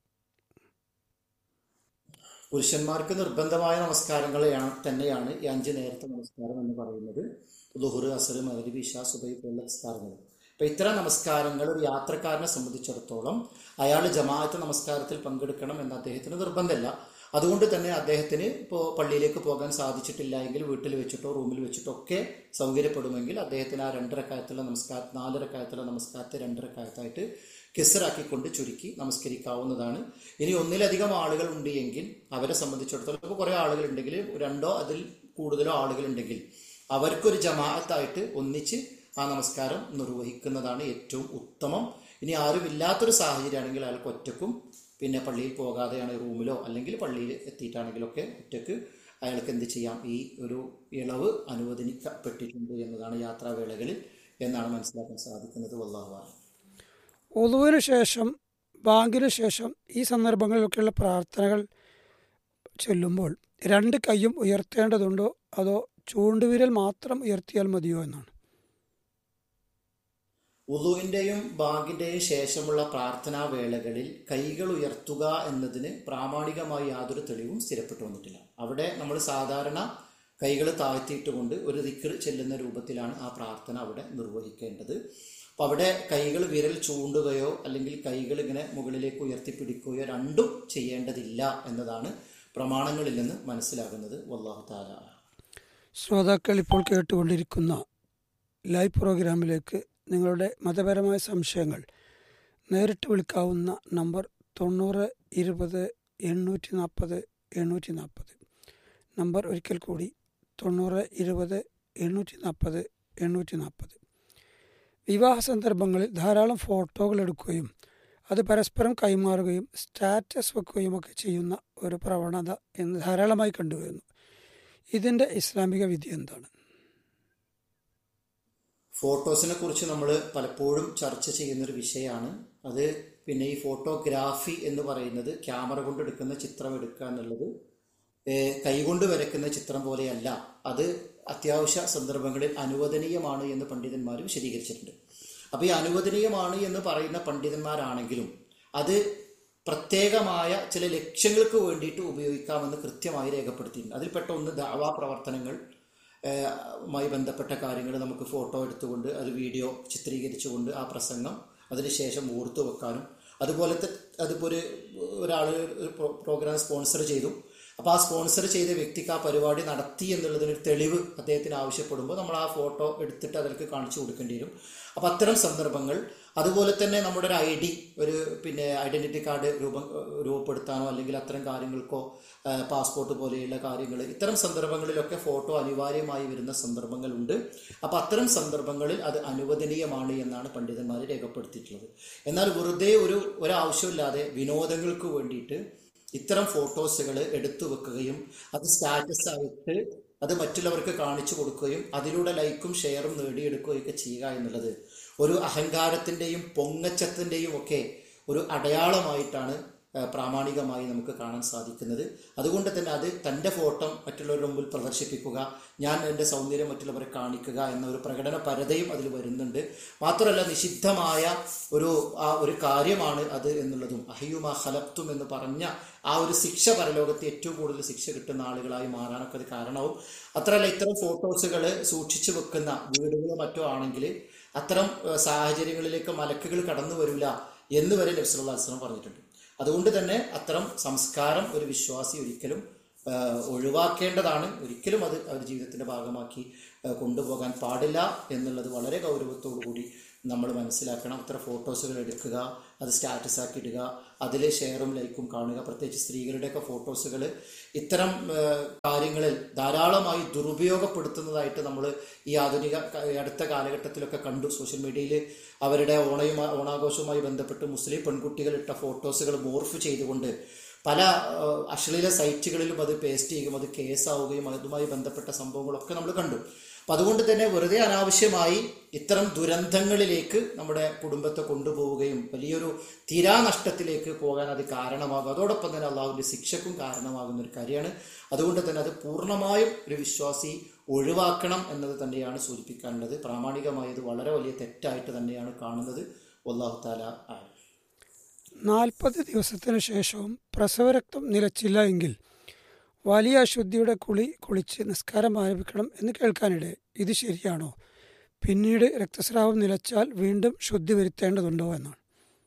S2: പുരുഷന്മാർക്ക് നിർബന്ധമായ നമസ്കാരങ്ങളെയാണ് തന്നെയാണ് ഈ അഞ്ച് നേരത്തെ നമസ്കാരം എന്ന് പറയുന്നത് ലുഹുർ അസർ മഗ്രിബ് ഇഷ സുബൈ പോലുള്ള നമസ്കാരങ്ങൾ അപ്പൊ ഇത്തരം നമസ്കാരങ്ങൾ ഒരു യാത്രക്കാരനെ സംബന്ധിച്ചിടത്തോളം അയാൾ ജമാഅത്ത് നമസ്കാരത്തിൽ പങ്കെടുക്കണം എന്ന് അദ്ദേഹത്തിന് നിർബന്ധമില്ല അതുകൊണ്ട് തന്നെ അദ്ദേഹത്തിന് ഇപ്പോൾ പള്ളിയിലേക്ക് പോകാൻ സാധിച്ചിട്ടില്ല എങ്കിൽ വീട്ടിൽ വെച്ചിട്ടോ റൂമിൽ വെച്ചിട്ടോ ഒക്കെ സൗകര്യപ്പെടുമെങ്കിൽ അദ്ദേഹത്തിന് ആ രണ്ടരക്കായത്തുള്ള നമസ്കാര നാലരക്കായത്തുള്ള നമസ്കാരത്തെ രണ്ടരക്കായത്തായിട്ട് കിസറാക്കിക്കൊണ്ട് ചുരുക്കി നമസ്കരിക്കാവുന്നതാണ് ഇനി ഒന്നിലധികം ആളുകൾ ഉണ്ട് എങ്കിൽ അവരെ സംബന്ധിച്ചിടത്തോളം ഇപ്പോൾ കുറേ ആളുകൾ ഉണ്ടെങ്കിൽ രണ്ടോ അതിൽ കൂടുതലോ ആളുകൾ ഉണ്ടെങ്കിൽ അവർക്കൊരു ജമാഅത്തായിട്ട് ഒന്നിച്ച് ആ നമസ്കാരം നിർവഹിക്കുന്നതാണ് ഏറ്റവും ഉത്തമം ഇനി ആരും ഇല്ലാത്തൊരു സാഹചര്യമാണെങ്കിൽ അയാൾക്ക് ഒറ്റക്കും പിന്നെ പള്ളിയിൽ പോകാതെയാണ് റൂമിലോ അല്ലെങ്കിൽ പള്ളിയിൽ എത്തിയിട്ടാണെങ്കിലൊക്കെ ഒറ്റക്ക് അയാൾക്ക് എന്ത് ചെയ്യാം ഈ ഒരു ഇളവ് അനുവദിക്കപ്പെട്ടിട്ടുണ്ട് എന്നതാണ് യാത്രാവേളകളിൽ എന്നാണ് മനസ്സിലാക്കാൻ സാധിക്കുന്നത് വല്ലാഹുവാണ്
S1: ഒതുവിന് ശേഷം ബാങ്കിന് ശേഷം ഈ സന്ദർഭങ്ങളിലൊക്കെയുള്ള പ്രാർത്ഥനകൾ ചൊല്ലുമ്പോൾ രണ്ട് കൈയും ഉയർത്തേണ്ടതുണ്ടോ അതോ ചൂണ്ടുവിരൽ മാത്രം ഉയർത്തിയാൽ മതിയോ എന്നാണ്
S2: ഉളുവിൻ്റെയും ബാങ്കിൻ്റെയും ശേഷമുള്ള പ്രാർത്ഥനാ വേളകളിൽ കൈകൾ ഉയർത്തുക എന്നതിന് പ്രാമാണികമായി യാതൊരു തെളിവും സ്ഥിരപ്പെട്ടു വന്നിട്ടില്ല അവിടെ നമ്മൾ സാധാരണ കൈകൾ താഴ്ത്തിയിട്ടുകൊണ്ട് ഒരു ദിക്കർ ചെല്ലുന്ന രൂപത്തിലാണ് ആ പ്രാർത്ഥന അവിടെ നിർവഹിക്കേണ്ടത് അപ്പം അവിടെ കൈകൾ വിരൽ ചൂണ്ടുകയോ അല്ലെങ്കിൽ കൈകൾ ഇങ്ങനെ മുകളിലേക്ക് ഉയർത്തിപ്പിടിക്കുകയോ രണ്ടും ചെയ്യേണ്ടതില്ല എന്നതാണ് പ്രമാണങ്ങളിൽ നിന്ന് മനസ്സിലാകുന്നത് വല്ലാഹു താല
S1: ശ്രോതാക്കൾ ഇപ്പോൾ കേട്ടുകൊണ്ടിരിക്കുന്ന ലൈവ് പ്രോഗ്രാമിലേക്ക് നിങ്ങളുടെ മതപരമായ സംശയങ്ങൾ നേരിട്ട് വിളിക്കാവുന്ന നമ്പർ തൊണ്ണൂറ് ഇരുപത് എണ്ണൂറ്റി നാൽപ്പത് എണ്ണൂറ്റി നാൽപ്പത് നമ്പർ ഒരിക്കൽ കൂടി തൊണ്ണൂറ് ഇരുപത് എണ്ണൂറ്റി നാൽപ്പത് എണ്ണൂറ്റി നാൽപ്പത് വിവാഹ സന്ദർഭങ്ങളിൽ ധാരാളം ഫോട്ടോകൾ എടുക്കുകയും അത് പരസ്പരം കൈമാറുകയും സ്റ്റാറ്റസ് വെക്കുകയും ഒക്കെ ചെയ്യുന്ന ഒരു പ്രവണത ഇന്ന് ധാരാളമായി കണ്ടുവരുന്നു ഇതിൻ്റെ ഇസ്ലാമിക വിധി എന്താണ്
S2: ഫോട്ടോസിനെ കുറിച്ച് നമ്മൾ പലപ്പോഴും ചർച്ച ചെയ്യുന്നൊരു വിഷയമാണ് അത് പിന്നെ ഈ ഫോട്ടോഗ്രാഫി എന്ന് പറയുന്നത് ക്യാമറ കൊണ്ട് എടുക്കുന്ന ചിത്രം എടുക്കുക എന്നുള്ളത് ഏഹ്, കൈകൊണ്ട് വരയ്ക്കുന്ന ചിത്രം പോലെയല്ല അത് അത്യാവശ്യ സന്ദർഭങ്ങളിൽ അനുവദനീയമാണ് എന്ന് പണ്ഡിതന്മാർ വിശദീകരിച്ചിട്ടുണ്ട് അപ്പോൾ ഈ അനുവദനീയമാണ് എന്ന് പറയുന്ന പണ്ഡിതന്മാരാണെങ്കിലും അത് പ്രത്യേകമായ ചില ലക്ഷ്യങ്ങൾക്ക് വേണ്ടിയിട്ട് ഉപയോഗിക്കാമെന്ന് കൃത്യമായി രേഖപ്പെടുത്തിയിട്ടുണ്ട് അതിൽപ്പെട്ട ഒന്ന് ദാവാ പ്രവർത്തനങ്ങൾ ഏഹ്, മായി ബന്ധപ്പെട്ട കാര്യങ്ങൾ നമുക്ക് ഫോട്ടോ എടുത്തുകൊണ്ട് അത് വീഡിയോ ചിത്രീകരിച്ചുകൊണ്ട് ആ പ്രസംഗം അതിനുശേഷം ഓർത്തു വെക്കാനും അതുപോലത്തെ അതിപ്പോൾ ഒരു ഒരാൾ ഒരു പ്രോ- പ്രോഗ്രാം സ്പോൺസർ ചെയ്തു അപ്പോൾ ആ സ്പോൺസർ ചെയ്ത വ്യക്തിക്ക് ആ പരിപാടി നടത്തി എന്നുള്ളതിനൊരു തെളിവ് അദ്ദേഹത്തിന് ആവശ്യപ്പെടുമ്പോൾ നമ്മൾ ആ ഫോട്ടോ എടുത്തിട്ട് അതിലേക്ക് കാണിച്ചു കൊടുക്കേണ്ടി വരും അപ്പോൾ അത്തരം സന്ദർഭങ്ങൾ അതുപോലെ തന്നെ നമ്മുടെ ഒരു ഐ ഡി ഒരു പിന്നെ ഐഡന്റിറ്റി കാർഡ് രൂപം രൂപപ്പെടുത്താനോ അല്ലെങ്കിൽ അത്തരം കാര്യങ്ങൾക്കോ പാസ്പോർട്ട് പോലെയുള്ള കാര്യങ്ങൾ ഇത്തരം സന്ദർഭങ്ങളിലൊക്കെ ഫോട്ടോ അനിവാര്യമായി വരുന്ന സന്ദർഭങ്ങളുണ്ട് അപ്പോൾ അത്തരം സന്ദർഭങ്ങളിൽ അത് അനുവദനീയമാണ് എന്നാണ് പണ്ഡിതന്മാർ രേഖപ്പെടുത്തിയിട്ടുള്ളത് എന്നാൽ വെറുതെ ഒരു ഒരാവശ്യമില്ലാതെ വിനോദങ്ങൾക്ക് വേണ്ടിയിട്ട് ഇത്തരം ഫോട്ടോസുകൾ എടുത്തു വെക്കുകയും അത് സ്റ്റാറ്റസ് ആയിട്ട് അത് മറ്റുള്ളവർക്ക് കാണിച്ചു കൊടുക്കുകയും അതിലൂടെ ലൈക്കും ഷെയറും നേടിയെടുക്കുകയും ഒക്കെ ചെയ്യുക എന്നുള്ളത് ഒരു അഹങ്കാരത്തിൻ്റെയും പൊങ്ങച്ചത്തിൻ്റെയും ഒക്കെ ഒരു അടയാളമായിട്ടാണ് ആ, പ്രാമാണികമായി നമുക്ക് കാണാൻ സാധിക്കുന്നത് അതുകൊണ്ട് തന്നെ അത് തൻ്റെ ഫോട്ടോ മറ്റുള്ളവരുടെ മുമ്പിൽ പ്രദർശിപ്പിക്കുക ഞാൻ എൻ്റെ സൗന്ദര്യം മറ്റുള്ളവരെ കാണിക്കുക എന്ന ഒരു പ്രകടന പരതയും അതിൽ വരുന്നുണ്ട് മാത്രമല്ല നിഷിദ്ധമായ ഒരു ആ ഒരു കാര്യമാണ് അത് എന്നുള്ളതും അഹയുമ ഹലപ്തും എന്ന് പറഞ്ഞ ആ ഒരു ശിക്ഷ പരലോകത്ത് ഏറ്റവും കൂടുതൽ ശിക്ഷ കിട്ടുന്ന ആളുകളായി മാറാനൊക്കെ അത് കാരണവും അത്രയല്ല ഇത്തരം ഫോട്ടോസുകൾ സൂക്ഷിച്ചു വെക്കുന്ന വീടുകളോ മറ്റോ ആണെങ്കിൽ അത്തരം ഏഹ്, സാഹചര്യങ്ങളിലേക്ക് മലക്കുകൾ കടന്നു വരില്ല എന്ന് വരെ നബ്സുല്ലാ വസ്ലം പറഞ്ഞിട്ടുണ്ട് അതുകൊണ്ട് തന്നെ അത്തരം സംസ്കാരം ഒരു വിശ്വാസി ഒരിക്കലും ഏഹ്, ഒഴിവാക്കേണ്ടതാണ് ഒരിക്കലും അത് അവർ ജീവിതത്തിന്റെ ഭാഗമാക്കി ഏഹ്, കൊണ്ടുപോകാൻ പാടില്ല എന്നുള്ളത് വളരെ ഗൗരവത്തോടു കൂടി നമ്മൾ മനസ്സിലാക്കണം അത്ര ഫോട്ടോസുകൾ എടുക്കുക അത് സ്റ്റാറ്റസ് ആക്കി ഇടുക അതിൽ ഷെയറും ലൈക്കും കാണുക പ്രത്യേകിച്ച് സ്ത്രീകളുടെയൊക്കെ ഫോട്ടോസുകൾ ഇത്തരം ഏഹ്, കാര്യങ്ങളിൽ ധാരാളമായി ദുരുപയോഗപ്പെടുത്തുന്നതായിട്ട് നമ്മൾ ഈ ആധുനിക ക- ഈ അടുത്ത കാലഘട്ടത്തിലൊക്കെ കണ്ടു സോഷ്യൽ മീഡിയയിൽ അവരുടെ ഓണയുമായി ഓണാഘോഷവുമായി ബന്ധപ്പെട്ട് മുസ്ലിം പെൺകുട്ടികൾ ഇട്ട ഫോട്ടോസുകൾ മോർഫ് ചെയ്തുകൊണ്ട് പല ഏഹ്, അശ്ലീല സൈറ്റുകളിലും അത് പേസ്റ്റ് ചെയ്യുകയും അത് കേസാവുകയും അതുമായി ബന്ധപ്പെട്ട സംഭവങ്ങളൊക്കെ നമ്മൾ കണ്ടു അപ്പം അതുകൊണ്ട് തന്നെ വെറുതെ അനാവശ്യമായി ഇത്തരം ദുരന്തങ്ങളിലേക്ക് നമ്മുടെ കുടുംബത്തെ കൊണ്ടുപോവുകയും വലിയൊരു തീരാനഷ്ടത്തിലേക്ക് പോകാൻ അത് കാരണമാകും അതോടൊപ്പം തന്നെ അള്ളാഹുവിൻ്റെ ശിക്ഷക്കും കാരണമാകുന്ന ഒരു കാര്യമാണ് അതുകൊണ്ട് തന്നെ അത് പൂർണ്ണമായും ഒരു വിശ്വാസി ഒഴിവാക്കണം എന്നത് തന്നെയാണ് സൂചിപ്പിക്കാനുള്ളത് പ്രാമാണികമായത് വളരെ വലിയ തെറ്റായിട്ട് തന്നെയാണ് കാണുന്നത് അള്ളാഹു താല ആണ്
S1: നാൽപ്പത് ദിവസത്തിനു ശേഷവും പ്രസവരക്തം നിലച്ചില്ല എങ്കിൽ വലിയ അശുദ്ധിയുടെ കുളി കുളിച്ച് നിസ്കാരം ആരംഭിക്കണം എന്ന് കേൾക്കാനിടെ ഇത് ശരിയാണോ പിന്നീട് രക്തസ്രാവം നിലച്ചാൽ വീണ്ടും ശുദ്ധി വരുത്തേണ്ടതുണ്ടോ എന്നാണ്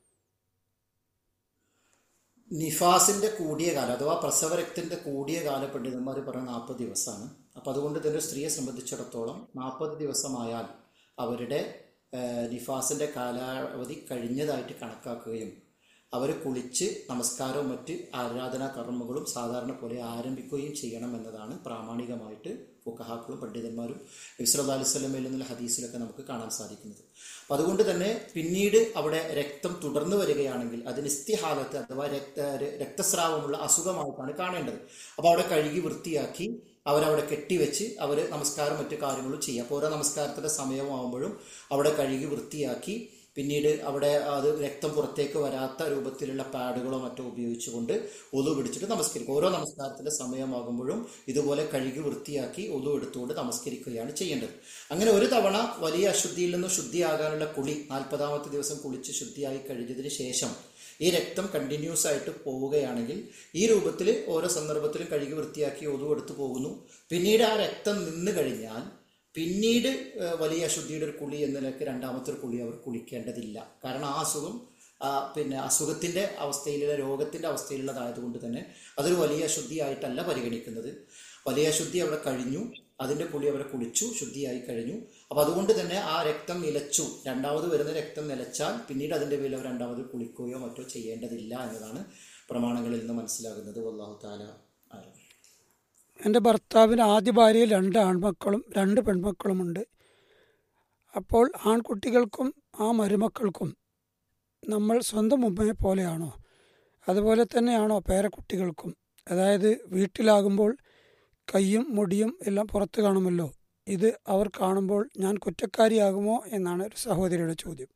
S2: നിഫാസിന്റെ കൂടിയ കാലം അഥവാ പ്രസവരക്തത്തിന്റെ കൂടിയ കാലം പണ്ഡിതന്മാർ പറയുന്ന നാൽപ്പത് ദിവസമാണ് അപ്പം അതുകൊണ്ട് തന്നെ ഒരു സ്ത്രീയെ സംബന്ധിച്ചിടത്തോളം നാൽപ്പത് ദിവസമായാൽ അവരുടെ ഏഹ്, നിഫാസിന്റെ കാലാവധി കഴിഞ്ഞതായിട്ട് കണക്കാക്കുകയും അവർ കുളിച്ച് നമസ്കാരവും മറ്റ് ആരാധനാ കർമ്മങ്ങളും സാധാരണ പോലെ ആരംഭിക്കുകയും ചെയ്യണം എന്നതാണ് പ്രാമാണികമായിട്ട് ഫുക്കഹാക്കളും പണ്ഡിതന്മാരും നബ്സല്ലാ അലൈഹി സ്വലമയിൽ നിന്നുള്ള ഹദീസിലൊക്കെ നമുക്ക് കാണാൻ സാധിക്കുന്നത് അപ്പം അതുകൊണ്ട് തന്നെ പിന്നീട് അവിടെ രക്തം തുടർന്നു വരികയാണെങ്കിൽ അത് നിസ്തിഹാലത്ത് അഥവാ രക്ത ര- രക്തസ്രാവമുള്ള അസുഖമായിട്ടാണ് കാണേണ്ടത് അപ്പോൾ അവിടെ കഴുകി വൃത്തിയാക്കി അവരവിടെ കെട്ടിവെച്ച് അവർ നമസ്കാരം മറ്റു കാര്യങ്ങളും ചെയ്യും അപ്പോൾ ഓരോ നമസ്കാരത്തിൻ്റെ സമയമാകുമ്പോഴും അവിടെ കഴുകി വൃത്തിയാക്കി പിന്നീട് അവിടെ അത് രക്തം പുറത്തേക്ക് വരാത്ത രൂപത്തിലുള്ള പാഡുകളോ മറ്റോ ഉപയോഗിച്ചുകൊണ്ട് ഒതു പിടിച്ചിട്ട് നമസ്കരിക്കും ഓരോ നമസ്കാരത്തിന്റെ സമയമാകുമ്പോഴും ഇതുപോലെ കഴുകി വൃത്തിയാക്കി ഒതു എടുത്തുകൊണ്ട് നമസ്കരിക്കുകയാണ് ചെയ്യേണ്ടത് അങ്ങനെ ഒരു തവണ വലിയ അശുദ്ധിയിൽ നിന്ന് ശുദ്ധിയാകാനുള്ള കുളി നാൽപ്പതാമത്തെ ദിവസം കുളിച്ച് ശുദ്ധിയായി കഴിഞ്ഞതിന് ശേഷം ഈ രക്തം കണ്ടിന്യൂസ് ആയിട്ട് പോവുകയാണെങ്കിൽ ഈ രൂപത്തിൽ ഓരോ സന്ദർഭത്തിലും കഴുകി വൃത്തിയാക്കി ഒതു എടുത്തു പോകുന്നു പിന്നീട് ആ രക്തം നിന്ന് കഴിഞ്ഞാൽ പിന്നീട് ഏഹ്, വലിയ അശുദ്ധിയുടെ ഒരു കുളി എന്ന നിലയ്ക്ക് രണ്ടാമത്തെ ഒരു കുളി അവർ കുളിക്കേണ്ടതില്ല കാരണം ആ അസുഖം ആ, പിന്നെ അസുഖത്തിന്റെ അവസ്ഥയിലുള്ള രോഗത്തിന്റെ അവസ്ഥയിലുള്ളതായതുകൊണ്ട് തന്നെ അതൊരു വലിയ അശുദ്ധിയായിട്ടല്ല പരിഗണിക്കുന്നത് വലിയ അശുദ്ധി അവിടെ കഴിഞ്ഞു അതിന്റെ കുളി അവരെ കുളിച്ചു ശുദ്ധിയായി കഴിഞ്ഞു അപ്പൊ അതുകൊണ്ട് തന്നെ ആ രക്തം നിലച്ചു രണ്ടാമത് വരുന്ന രക്തം നിലച്ചാൽ പിന്നീട് അതിന്റെ പേരിൽ അവർ രണ്ടാമത് കുളിക്കുകയോ മറ്റോ ചെയ്യേണ്ടതില്ല എന്നതാണ് പ്രമാണങ്ങളിൽ നിന്ന് മനസ്സിലാകുന്നത് വല്ലാഹു താല ആലം
S1: എൻ്റെ ഭർത്താവിന് ആദ്യ ഭാര്യയിൽ രണ്ട് ആൺമക്കളും രണ്ട് പെൺമക്കളുമുണ്ട് അപ്പോൾ ആൺകുട്ടികൾക്കും ആ മരുമക്കൾക്കും നമ്മൾ സ്വന്തം ഉമ്മയെ പോലെയാണോ അതുപോലെ തന്നെയാണോ പേരക്കുട്ടികൾക്കും അതായത് വീട്ടിലാകുമ്പോൾ കയ്യും മുടിയും എല്ലാം പുറത്ത് കാണുമല്ലോ ഇത് അവർ കാണുമ്പോൾ ഞാൻ കുറ്റക്കാരിയാകുമോ എന്നാണ് ഒരു സഹോദരിയുടെ ചോദ്യം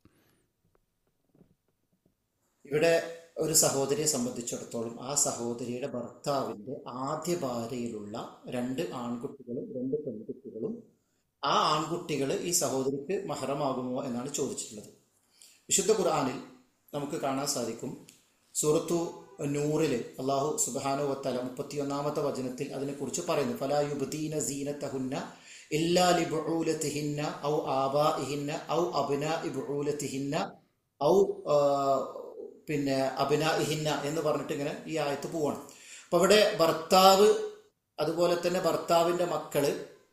S2: ഇവിടെ ഒരു സഹോദരിയെ സംബന്ധിച്ചിടത്തോളം ആ സഹോദരിയുടെ ഭർത്താവിന്റെ ആദ്യ ഭാര്യയിലുള്ള രണ്ട് ആൺകുട്ടികളും രണ്ട് പെൺകുട്ടികളും ആ ആൺകുട്ടികൾ ഈ സഹോദരിക്ക് മഹറമാകുമോ എന്നാണ് ചോദിച്ചിട്ടുള്ളത് വിശുദ്ധ ഖുർആനിൽ നമുക്ക് കാണാൻ സാധിക്കും സൂറത്തു നൂറില് അള്ളാഹു സുബാനു വത്തല മുപ്പത്തിയൊന്നാമത്തെ വചനത്തിൽ അതിനെക്കുറിച്ച് പറയുന്നു ഫലായുബദീന സീനത്തഹുന്ന ഇല്ലാ ലിബുലത്തിഹിന്ന ഔ ആബാഇഹിന്ന ഔ അബ്നാ ഇബുലത്തിഹിന്ന ഔ ആ, പിന്നെ അഭിനാഹിന്ന എന്ന് പറഞ്ഞിട്ട് ഇങ്ങനെ ഈ ആയത്ത് പോവാണ് അപ്പൊ അവിടെ ഭർത്താവ് അതുപോലെ തന്നെ ഭർത്താവിന്റെ മക്കള്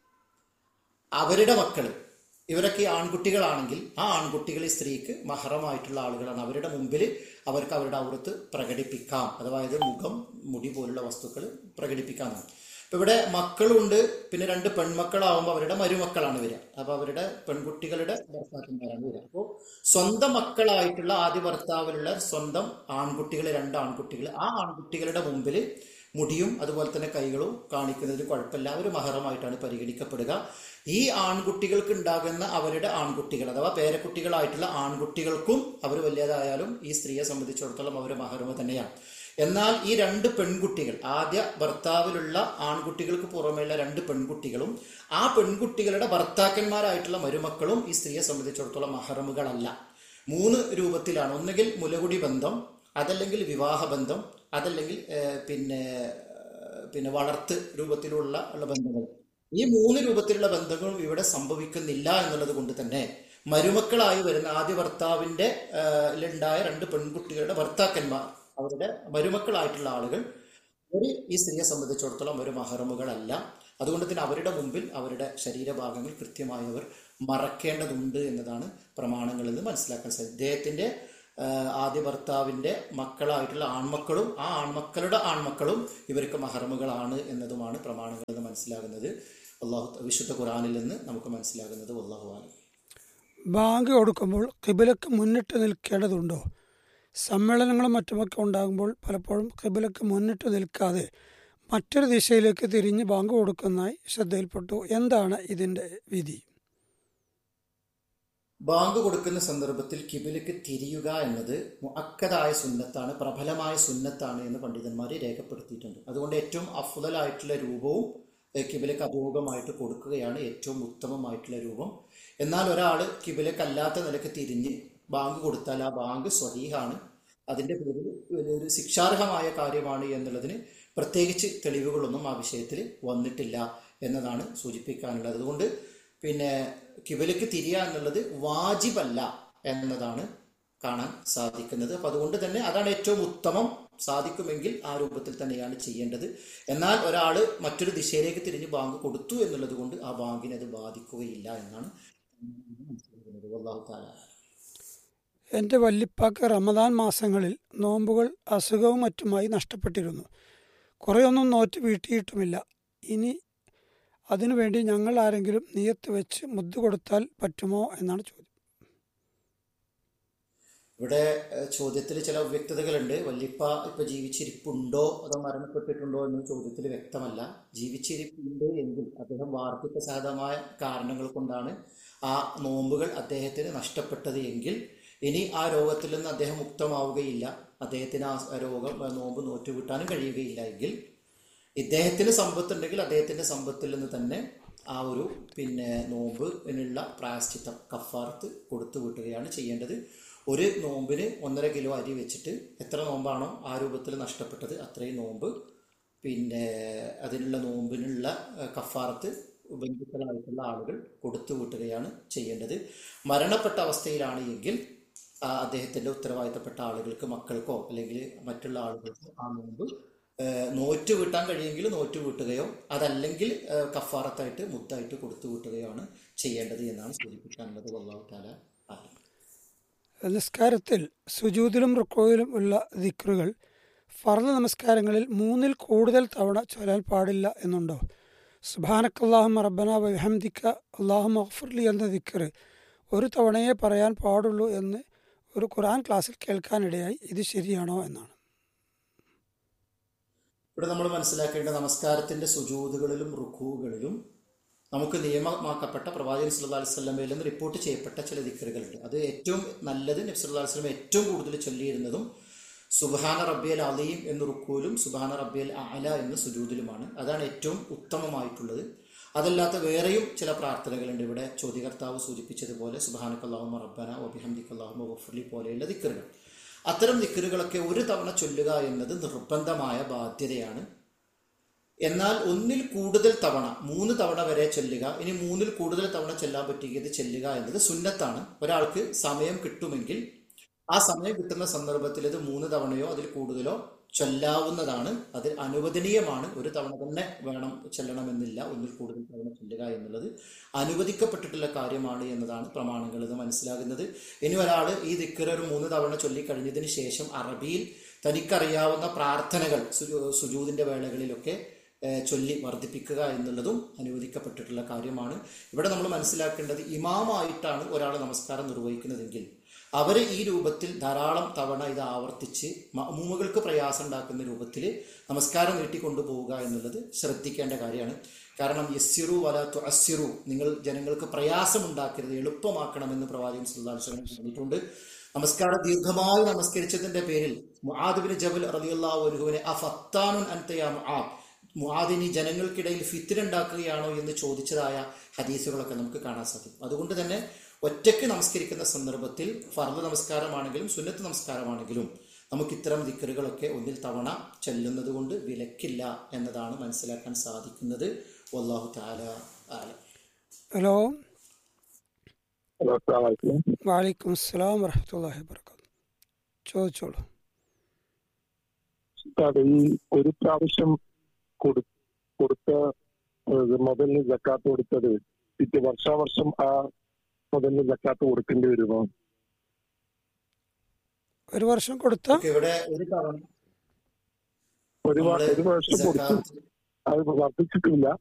S2: അവരുടെ മക്കള് ഇവരൊക്കെ ഈ ആൺകുട്ടികളാണെങ്കിൽ ആ ആൺകുട്ടികൾ ഈ സ്ത്രീക്ക് മഹറമായിട്ടുള്ള ആളുകളാണ് അവരുടെ മുമ്പിൽ അവർക്ക് അവരുടെ ഔറത്ത് പ്രകടിപ്പിക്കാം അതായത് മുഖം മുടി പോലുള്ള വസ്തുക്കൾ പ്രകടിപ്പിക്കാമെന്ന് ഇപ്പൊ ഇവിടെ മക്കളുണ്ട് പിന്നെ രണ്ട് പെൺമക്കളാവുമ്പോൾ അവരുടെ മരുമക്കളാണ് വരിക അപ്പൊ അവരുടെ പെൺകുട്ടികളുടെ ഭർത്താക്കന്മാരാണ് വരിക അപ്പോൾ സ്വന്തം മക്കളായിട്ടുള്ള ആദ്യ ഭർത്താവിലുള്ള സ്വന്തം ആൺകുട്ടികൾ രണ്ട് ആൺകുട്ടികൾ ആ ആൺകുട്ടികളുടെ മുമ്പിൽ മുടിയും അതുപോലെ തന്നെ കൈകളും കാണിക്കുന്നതിന് കുഴപ്പമില്ല അവർ മഹറമായിട്ടാണ് പരിഗണിക്കപ്പെടുക ഈ ആൺകുട്ടികൾക്ക് ഉണ്ടാകുന്ന അവരുടെ ആൺകുട്ടികൾ അഥവാ പേരക്കുട്ടികളായിട്ടുള്ള ആൺകുട്ടികൾക്കും അവർ വലിയതായാലും ഈ സ്ത്രീയെ സംബന്ധിച്ചിടത്തോളം അവർ മഹറമ തന്നെയാണ് എന്നാൽ ഈ രണ്ട് പെൺകുട്ടികൾ ആദ്യ ഭർത്താവിലുള്ള ആൺകുട്ടികൾക്ക് പുറമെയുള്ള രണ്ട് പെൺകുട്ടികളും ആ പെൺകുട്ടികളുടെ ഭർത്താക്കന്മാരായിട്ടുള്ള മരുമക്കളും ഈ സ്ത്രീയെ സംബന്ധിച്ചിടത്തോളം മഹറമുകളല്ല മൂന്ന് രൂപത്തിലാണ് ഒന്നുകിൽ മുലകുടി ബന്ധം അതല്ലെങ്കിൽ വിവാഹ ബന്ധം അതല്ലെങ്കിൽ ഏഹ്, പിന്നെ ഏഹ്, പിന്നെ വളർത്ത് രൂപത്തിലുള്ള ഉള്ള ബന്ധങ്ങൾ ഈ മൂന്ന് രൂപത്തിലുള്ള ബന്ധങ്ങളും ഇവിടെ സംഭവിക്കുന്നില്ല എന്നുള്ളത് കൊണ്ട് തന്നെ മരുമക്കളായി വരുന്ന ആദ്യ ഭർത്താവിന്റെ ഏഹ്, ഉണ്ടായ രണ്ട് പെൺകുട്ടികളുടെ ഭർത്താക്കന്മാർ അവരുടെ മരുമക്കളായിട്ടുള്ള ആളുകൾ അവർ ഈ സ്ത്രീയെ സംബന്ധിച്ചിടത്തോളം ഒരു മഹറമുകളല്ല അതുകൊണ്ട് തന്നെ അവരുടെ മുമ്പിൽ അവരുടെ ശരീരഭാഗങ്ങൾ കൃത്യമായി അവർ മറക്കേണ്ടതുണ്ട് എന്നതാണ് പ്രമാണങ്ങളിൽ നിന്ന് മനസ്സിലാക്കാൻ സാധിക്കും ഇദ്ദേഹത്തിന്റെ ആ, ആദ്യ ഭർത്താവിന്റെ മക്കളായിട്ടുള്ള ആൺമക്കളും ആ ആൺമക്കളുടെ ആൺമക്കളും ഇവർക്ക് മഹറമുകളാണ് എന്നതുമാണ് പ്രമാണങ്ങളിൽ നിന്ന് മനസ്സിലാകുന്നത് അള്ളാഹു വിശുദ്ധ ഖുറാനിൽ നിന്ന് നമുക്ക് മനസ്സിലാകുന്നത് അള്ളാഹു ആലം
S1: ബാങ്ക് കൊടുക്കുമ്പോൾ കിബിലക്ക് മുന്നിട്ട് നിൽക്കേണ്ടതുണ്ടോ സമ്മേളനങ്ങളും മറ്റുമൊക്കെ ഉണ്ടാകുമ്പോൾ പലപ്പോഴും കിബിലക്ക് മുന്നിട്ട് നിൽക്കാതെ മറ്റൊരു ദിശയിലേക്ക് തിരിഞ്ഞ് ബാങ്ക് കൊടുക്കുന്നതായി ശ്രദ്ധയിൽപ്പെട്ടു എന്താണ് ഇതിൻ്റെ വിധി
S2: ബാങ്ക് കൊടുക്കുന്ന സന്ദർഭത്തിൽ കിബിലേക്ക് തിരിയുക എന്നത് മുഅക്കദായ സുന്നത്താണ് പ്രബലമായ സുന്നത്താണ് എന്ന് പണ്ഡിതന്മാർ രേഖപ്പെടുത്തിയിട്ടുണ്ട് അതുകൊണ്ട് ഏറ്റവും അഫുതലായിട്ടുള്ള രൂപവും ഏഹ്, കിബിലക്ക് അഭിമുഖമായിട്ട് കൊടുക്കുകയാണ് ഏറ്റവും ഉത്തമമായിട്ടുള്ള രൂപം എന്നാൽ ഒരാൾ കിബിലക്ക് അല്ലാത്ത നിലക്ക് തിരിഞ്ഞ് ബാങ്ക് കൊടുത്താൽ ആ ബാങ്ക് സ്വഹീഹാണ് അതിന്റെ പേരിൽ ഒരു ശിക്ഷാർഹമായ കാര്യമാണ് എന്നുള്ളതിന് പ്രത്യേകിച്ച് തെളിവുകളൊന്നും ആ വിഷയത്തിൽ വന്നിട്ടില്ല എന്നതാണ് സൂചിപ്പിക്കാനുള്ളത് അതുകൊണ്ട് പിന്നെ കിബിലക്ക് തിരിയുക എന്നുള്ളത് വാജിബല്ല എന്നതാണ് കാണാൻ സാധിക്കുന്നത് അപ്പൊ അതുകൊണ്ട് തന്നെ അതാണ് ഏറ്റവും ഉത്തമം സാധിക്കുമെങ്കിൽ ആ രൂപത്തിൽ തന്നെയാണ് ചെയ്യേണ്ടത് എന്നാൽ ഒരാൾ മറ്റൊരു ദിശയിലേക്ക് തിരിഞ്ഞ് ബാങ്ക് കൊടുത്തു എന്നുള്ളത് കൊണ്ട് ആ ബാങ്കിനെ അത് ബാധിക്കുകയില്ല എന്നാണ് മനസ്സിലാക്കുന്നത് വല്ലാഹു തആല
S1: എൻ്റെ വല്ലിപ്പാക്ക് റമദാൻ മാസങ്ങളിൽ നോമ്പുകൾ അസുഖവും മറ്റുമായി നഷ്ടപ്പെട്ടിരുന്നു കുറേയൊന്നും നോറ്റ് വീട്ടിയിട്ടുമില്ല ഇനി അതിനുവേണ്ടി ഞങ്ങൾ ആരെങ്കിലും നിയത്ത് വെച്ച് മുദ്ദ് കൊടുത്താൽ പറ്റുമോ എന്നാണ് ചോദ്യം
S2: ഇവിടെ ചോദ്യത്തിൽ ചില അവ്യക്തതകളുണ്ട് വല്യപ്പ ഇപ്പൊ ജീവിച്ചിരിപ്പുണ്ടോ അതോ മരണപ്പെട്ടിട്ടുണ്ടോ എന്ന ചോദ്യത്തിൽ വ്യക്തമല്ല ജീവിച്ചിരിപ്പുണ്ട് എങ്കിൽ അദ്ദേഹം വാർദ്ധക്യ സഹജമായ കാരണങ്ങൾ കൊണ്ടാണ് ആ നോമ്പുകൾ അദ്ദേഹത്തിന് നഷ്ടപ്പെട്ടത് എങ്കിൽ ഇനി ആ രോഗത്തിൽ നിന്ന് അദ്ദേഹം മുക്തമാവുകയില്ല അദ്ദേഹത്തിന് ആ രോഗം ആ നോമ്പ് നോറ്റുകിട്ടാനും കഴിയുകയില്ല എങ്കിൽ ഇദ്ദേഹത്തിന് സമ്പത്തുണ്ടെങ്കിൽ അദ്ദേഹത്തിന്റെ സമ്പത്തിൽ നിന്ന് തന്നെ ആ ഒരു പിന്നെ നോമ്പിനുള്ള പ്രായശ്ചിത്തം കഫാർത്ത് കൊടുത്തു വിട്ടുകയാണ് ചെയ്യേണ്ടത് ഒരു നോമ്പിന് ഒന്നര കിലോ അരി വെച്ചിട്ട് എത്ര നോമ്പാണോ ആ രൂപത്തിൽ നഷ്ടപ്പെട്ടത് അത്രയും നോമ്പ് പിന്നെ അതിനുള്ള നോമ്പിനുള്ള ഏഹ്, കഫാറത്ത് ബന്ധുക്കളായിട്ടുള്ള ആളുകൾ കൊടുത്തു വിട്ടുകയാണ് ചെയ്യേണ്ടത് മരണപ്പെട്ട അവസ്ഥയിലാണ് എങ്കിൽ ആ അദ്ദേഹത്തിന്റെ ഉത്തരവാദിത്തപ്പെട്ട ആളുകൾക്ക് മക്കൾക്കോ അല്ലെങ്കിൽ മറ്റുള്ള ആളുകൾക്കോ ആ നോമ്പ് ഏഹ്, നോറ്റ് വീട്ടാൻ കഴിയുമെങ്കിൽ നോറ്റ് വീട്ടുകയോ അതല്ലെങ്കിൽ ഏഹ്, കഫാറത്തായിട്ട് മുത്തായിട്ട് കൊടുത്തു വീട്ടുകയാണ് ചെയ്യേണ്ടത് എന്നാണ് സൂചിപ്പിക്കാനുള്ളത് വല്ലാഹു താല ആലം
S1: നിസ്കാരത്തിൽ സുജൂദിലും റുക്കോയിലും ഉള്ള ദിക്റുകൾ ഫർദ് നമസ്കാരങ്ങളിൽ മൂന്നിൽ കൂടുതൽ തവണ ചൊല്ലാൻ പാടില്ല എന്നുണ്ടോ സുബാനക്കല്ലാഹും റബ്ബന വഹംദിക്ക അള്ളാഹു മഹ്ഫുർലി എന്ന ദിക്റ് ഒരു തവണയേ പറയാൻ പാടുള്ളൂ എന്ന് ഒരു ഖുർആൻ ക്ലാസ്സിൽ കേൾക്കാനിടയായി ഇത് ശരിയാണോ എന്നാണ്
S2: ഇവിടെ നമ്മൾ മനസ്സിലാക്കേണ്ട നമസ്കാരത്തിന്റെ സുജൂതുകളിലും റുഖുകളിലും നമുക്ക് നിയമമാക്കപ്പെട്ട പ്രവാചകൻ സല്ലല്ലാഹു അലൈഹി വസല്ലമയിൽ നിന്ന് റിപ്പോർട്ട് ചെയ്യപ്പെട്ട ചില ദിക്കറുകളുണ്ട് അത് ഏറ്റവും നല്ലത് നബി സല്ലല്ലാഹു അലൈഹി വസല്ലം ഏറ്റവും കൂടുതൽ ചൊല്ലിയിരുന്നതും സുബ്ഹാന റബ്ബിയൽ അലീം എന്ന് റുക്കൂലും സുബ്ഹാന റബ്ബിയൽ അല എന്ന് സുജൂദിലുമാണ് അതാണ് ഏറ്റവും ഉത്തമമായിട്ടുള്ളത് അതല്ലാത്ത വേറെയും ചില പ്രാർത്ഥനകളുണ്ട് ഇവിടെ ചോദ്യകർത്താവ് സൂചിപ്പിച്ചതുപോലെ സുബാനക്കല്ലാഹുമ റബ്ബന ഒബിഹംദിക്കല്ലാഹുമ വഫുർലി പോലെയുള്ള ദിക്കറുകൾ അത്തരം ദിക്കറുകളൊക്കെ ഒരു തവണ ചൊല്ലുക എന്നത് നിർബന്ധമായ ബാധ്യതയാണ് എന്നാൽ ഒന്നിൽ കൂടുതൽ തവണ മൂന്ന് തവണ വരെ ചെല്ലുക ഇനി മൂന്നിൽ കൂടുതൽ തവണ ചെല്ലാൻ പറ്റിയത് ചെല്ലുക എന്നത് സുന്നത്താണ് ഒരാൾക്ക് സമയം കിട്ടുമെങ്കിൽ ആ സമയം കിട്ടുന്ന സന്ദർഭത്തിൽ ഇത് മൂന്ന് തവണയോ അതിൽ കൂടുതലോ ചൊല്ലാവുന്നതാണ് അത് അനുവദനീയമാണ് ഒരു തവണ തന്നെ വേണം ചെല്ലണമെന്നില്ല ഒന്നിൽ കൂടുതൽ തവണ ചൊല്ലുക എന്നുള്ളത് അനുവദിക്കപ്പെട്ടിട്ടുള്ള കാര്യമാണ് എന്നതാണ് പ്രമാണങ്ങൾ ഇത് മനസ്സിലാകുന്നത് ഇനി ഒരാൾ ഈ ദിക്കർ ഒരു മൂന്ന് തവണ ചൊല്ലിക്കഴിഞ്ഞതിന് ശേഷം അറബിയിൽ തനിക്കറിയാവുന്ന പ്രാർത്ഥനകൾ സുജൂ- സുജൂദിന്റെ വേളകളിലൊക്കെ ഏഹ്, ചൊല്ലി വർദ്ധിപ്പിക്കുക എന്നുള്ളതും അനുവദിക്കപ്പെട്ടിട്ടുള്ള കാര്യമാണ് ഇവിടെ നമ്മൾ മനസ്സിലാക്കേണ്ടത് ഇമാമായിട്ടാണ് ഒരാൾ നമസ്കാരം നിർവഹിക്കുന്നതെങ്കിൽ അവർ ഈ രൂപത്തിൽ ധാരാളം തവണ ഇത് ആവർത്തിച്ച് മഅ്മൂമുകൾക്ക് പ്രയാസം ഉണ്ടാക്കുന്ന രൂപത്തിൽ നമസ്കാരം നീട്ടിക്കൊണ്ടുപോവുക എന്നുള്ളത് ശ്രദ്ധിക്കേണ്ട കാര്യമാണ് കാരണം യസ്സിറു വല തുഅസ്സിറു നിങ്ങൾ ജനങ്ങൾക്ക് പ്രയാസമുണ്ടാക്കരുത് എളുപ്പമാക്കണമെന്ന് പ്രവാചകൻ സല്ലല്ലാഹു അലൈഹി വസല്ലം പറഞ്ഞിട്ടുണ്ട് നമസ്കാരം ദീർഘമായി നമസ്കരിച്ചതിന്റെ പേരിൽ മുആദ് ജബൽ റളിയല്ലാഹു അൻഹുവിനെ അഫത്താനുൻ അൻത യാ മുആദ് മുആദിനി ജനങ്ങൾക്കിടയിൽ ഫിത്തിനുണ്ടാക്കുകയാണോ എന്ന് ചോദിച്ചതായ ഹദീസുകളൊക്കെ നമുക്ക് കാണാൻ സാധിക്കും അതുകൊണ്ട് തന്നെ ഒറ്റയ്ക്ക് നമസ്കരിക്കുന്ന സന്ദർഭത്തിൽ ഫർദ് നമസ്കാരമാണെങ്കിലും സുന്നത്ത് നമസ്കാരമാണെങ്കിലും നമുക്ക് ഇത്തരം ദിക്കറുകളൊക്കെ ഒന്നിൽ തവണ ചെല്ലുന്നത് കൊണ്ട് വിലക്കില്ല എന്നതാണ് മനസ്സിലാക്കാൻ സാധിക്കുന്നത് വല്ലാഹു താല ആലം
S1: ഹലോ
S6: ഹലോ അസ്സാം വലൈക്കും
S1: വാലിക്കും അസ്സലാം വറഹമത്തല്ലാഹി വർക്കാത്തു ചോദിച്ചോളൂ
S6: ഉസ്താദ്, ഈ ഒരു പ്രാവശ്യം കൊടു- കൊടുത്ത ഏഹ്, മുതലിന് ജക്കാത്ത് കൊടുത്തത് പിറ്റേ വർഷാവർഷം ആ മുതലിന് ജക്കാത്ത് കൊടുക്കേണ്ടി വരുമോ
S1: ഒരു വർഷം കൊടുത്ത
S2: നമുക്ക് ഇവിടെ ഒരു തവണ
S6: ഒരു വ-
S2: നമ്മള്
S6: ഒരു വർഷം കൊടുത്തു
S2: സക്കാത്ത്
S6: അത് വർദ്ധിച്ചിട്ടില്ല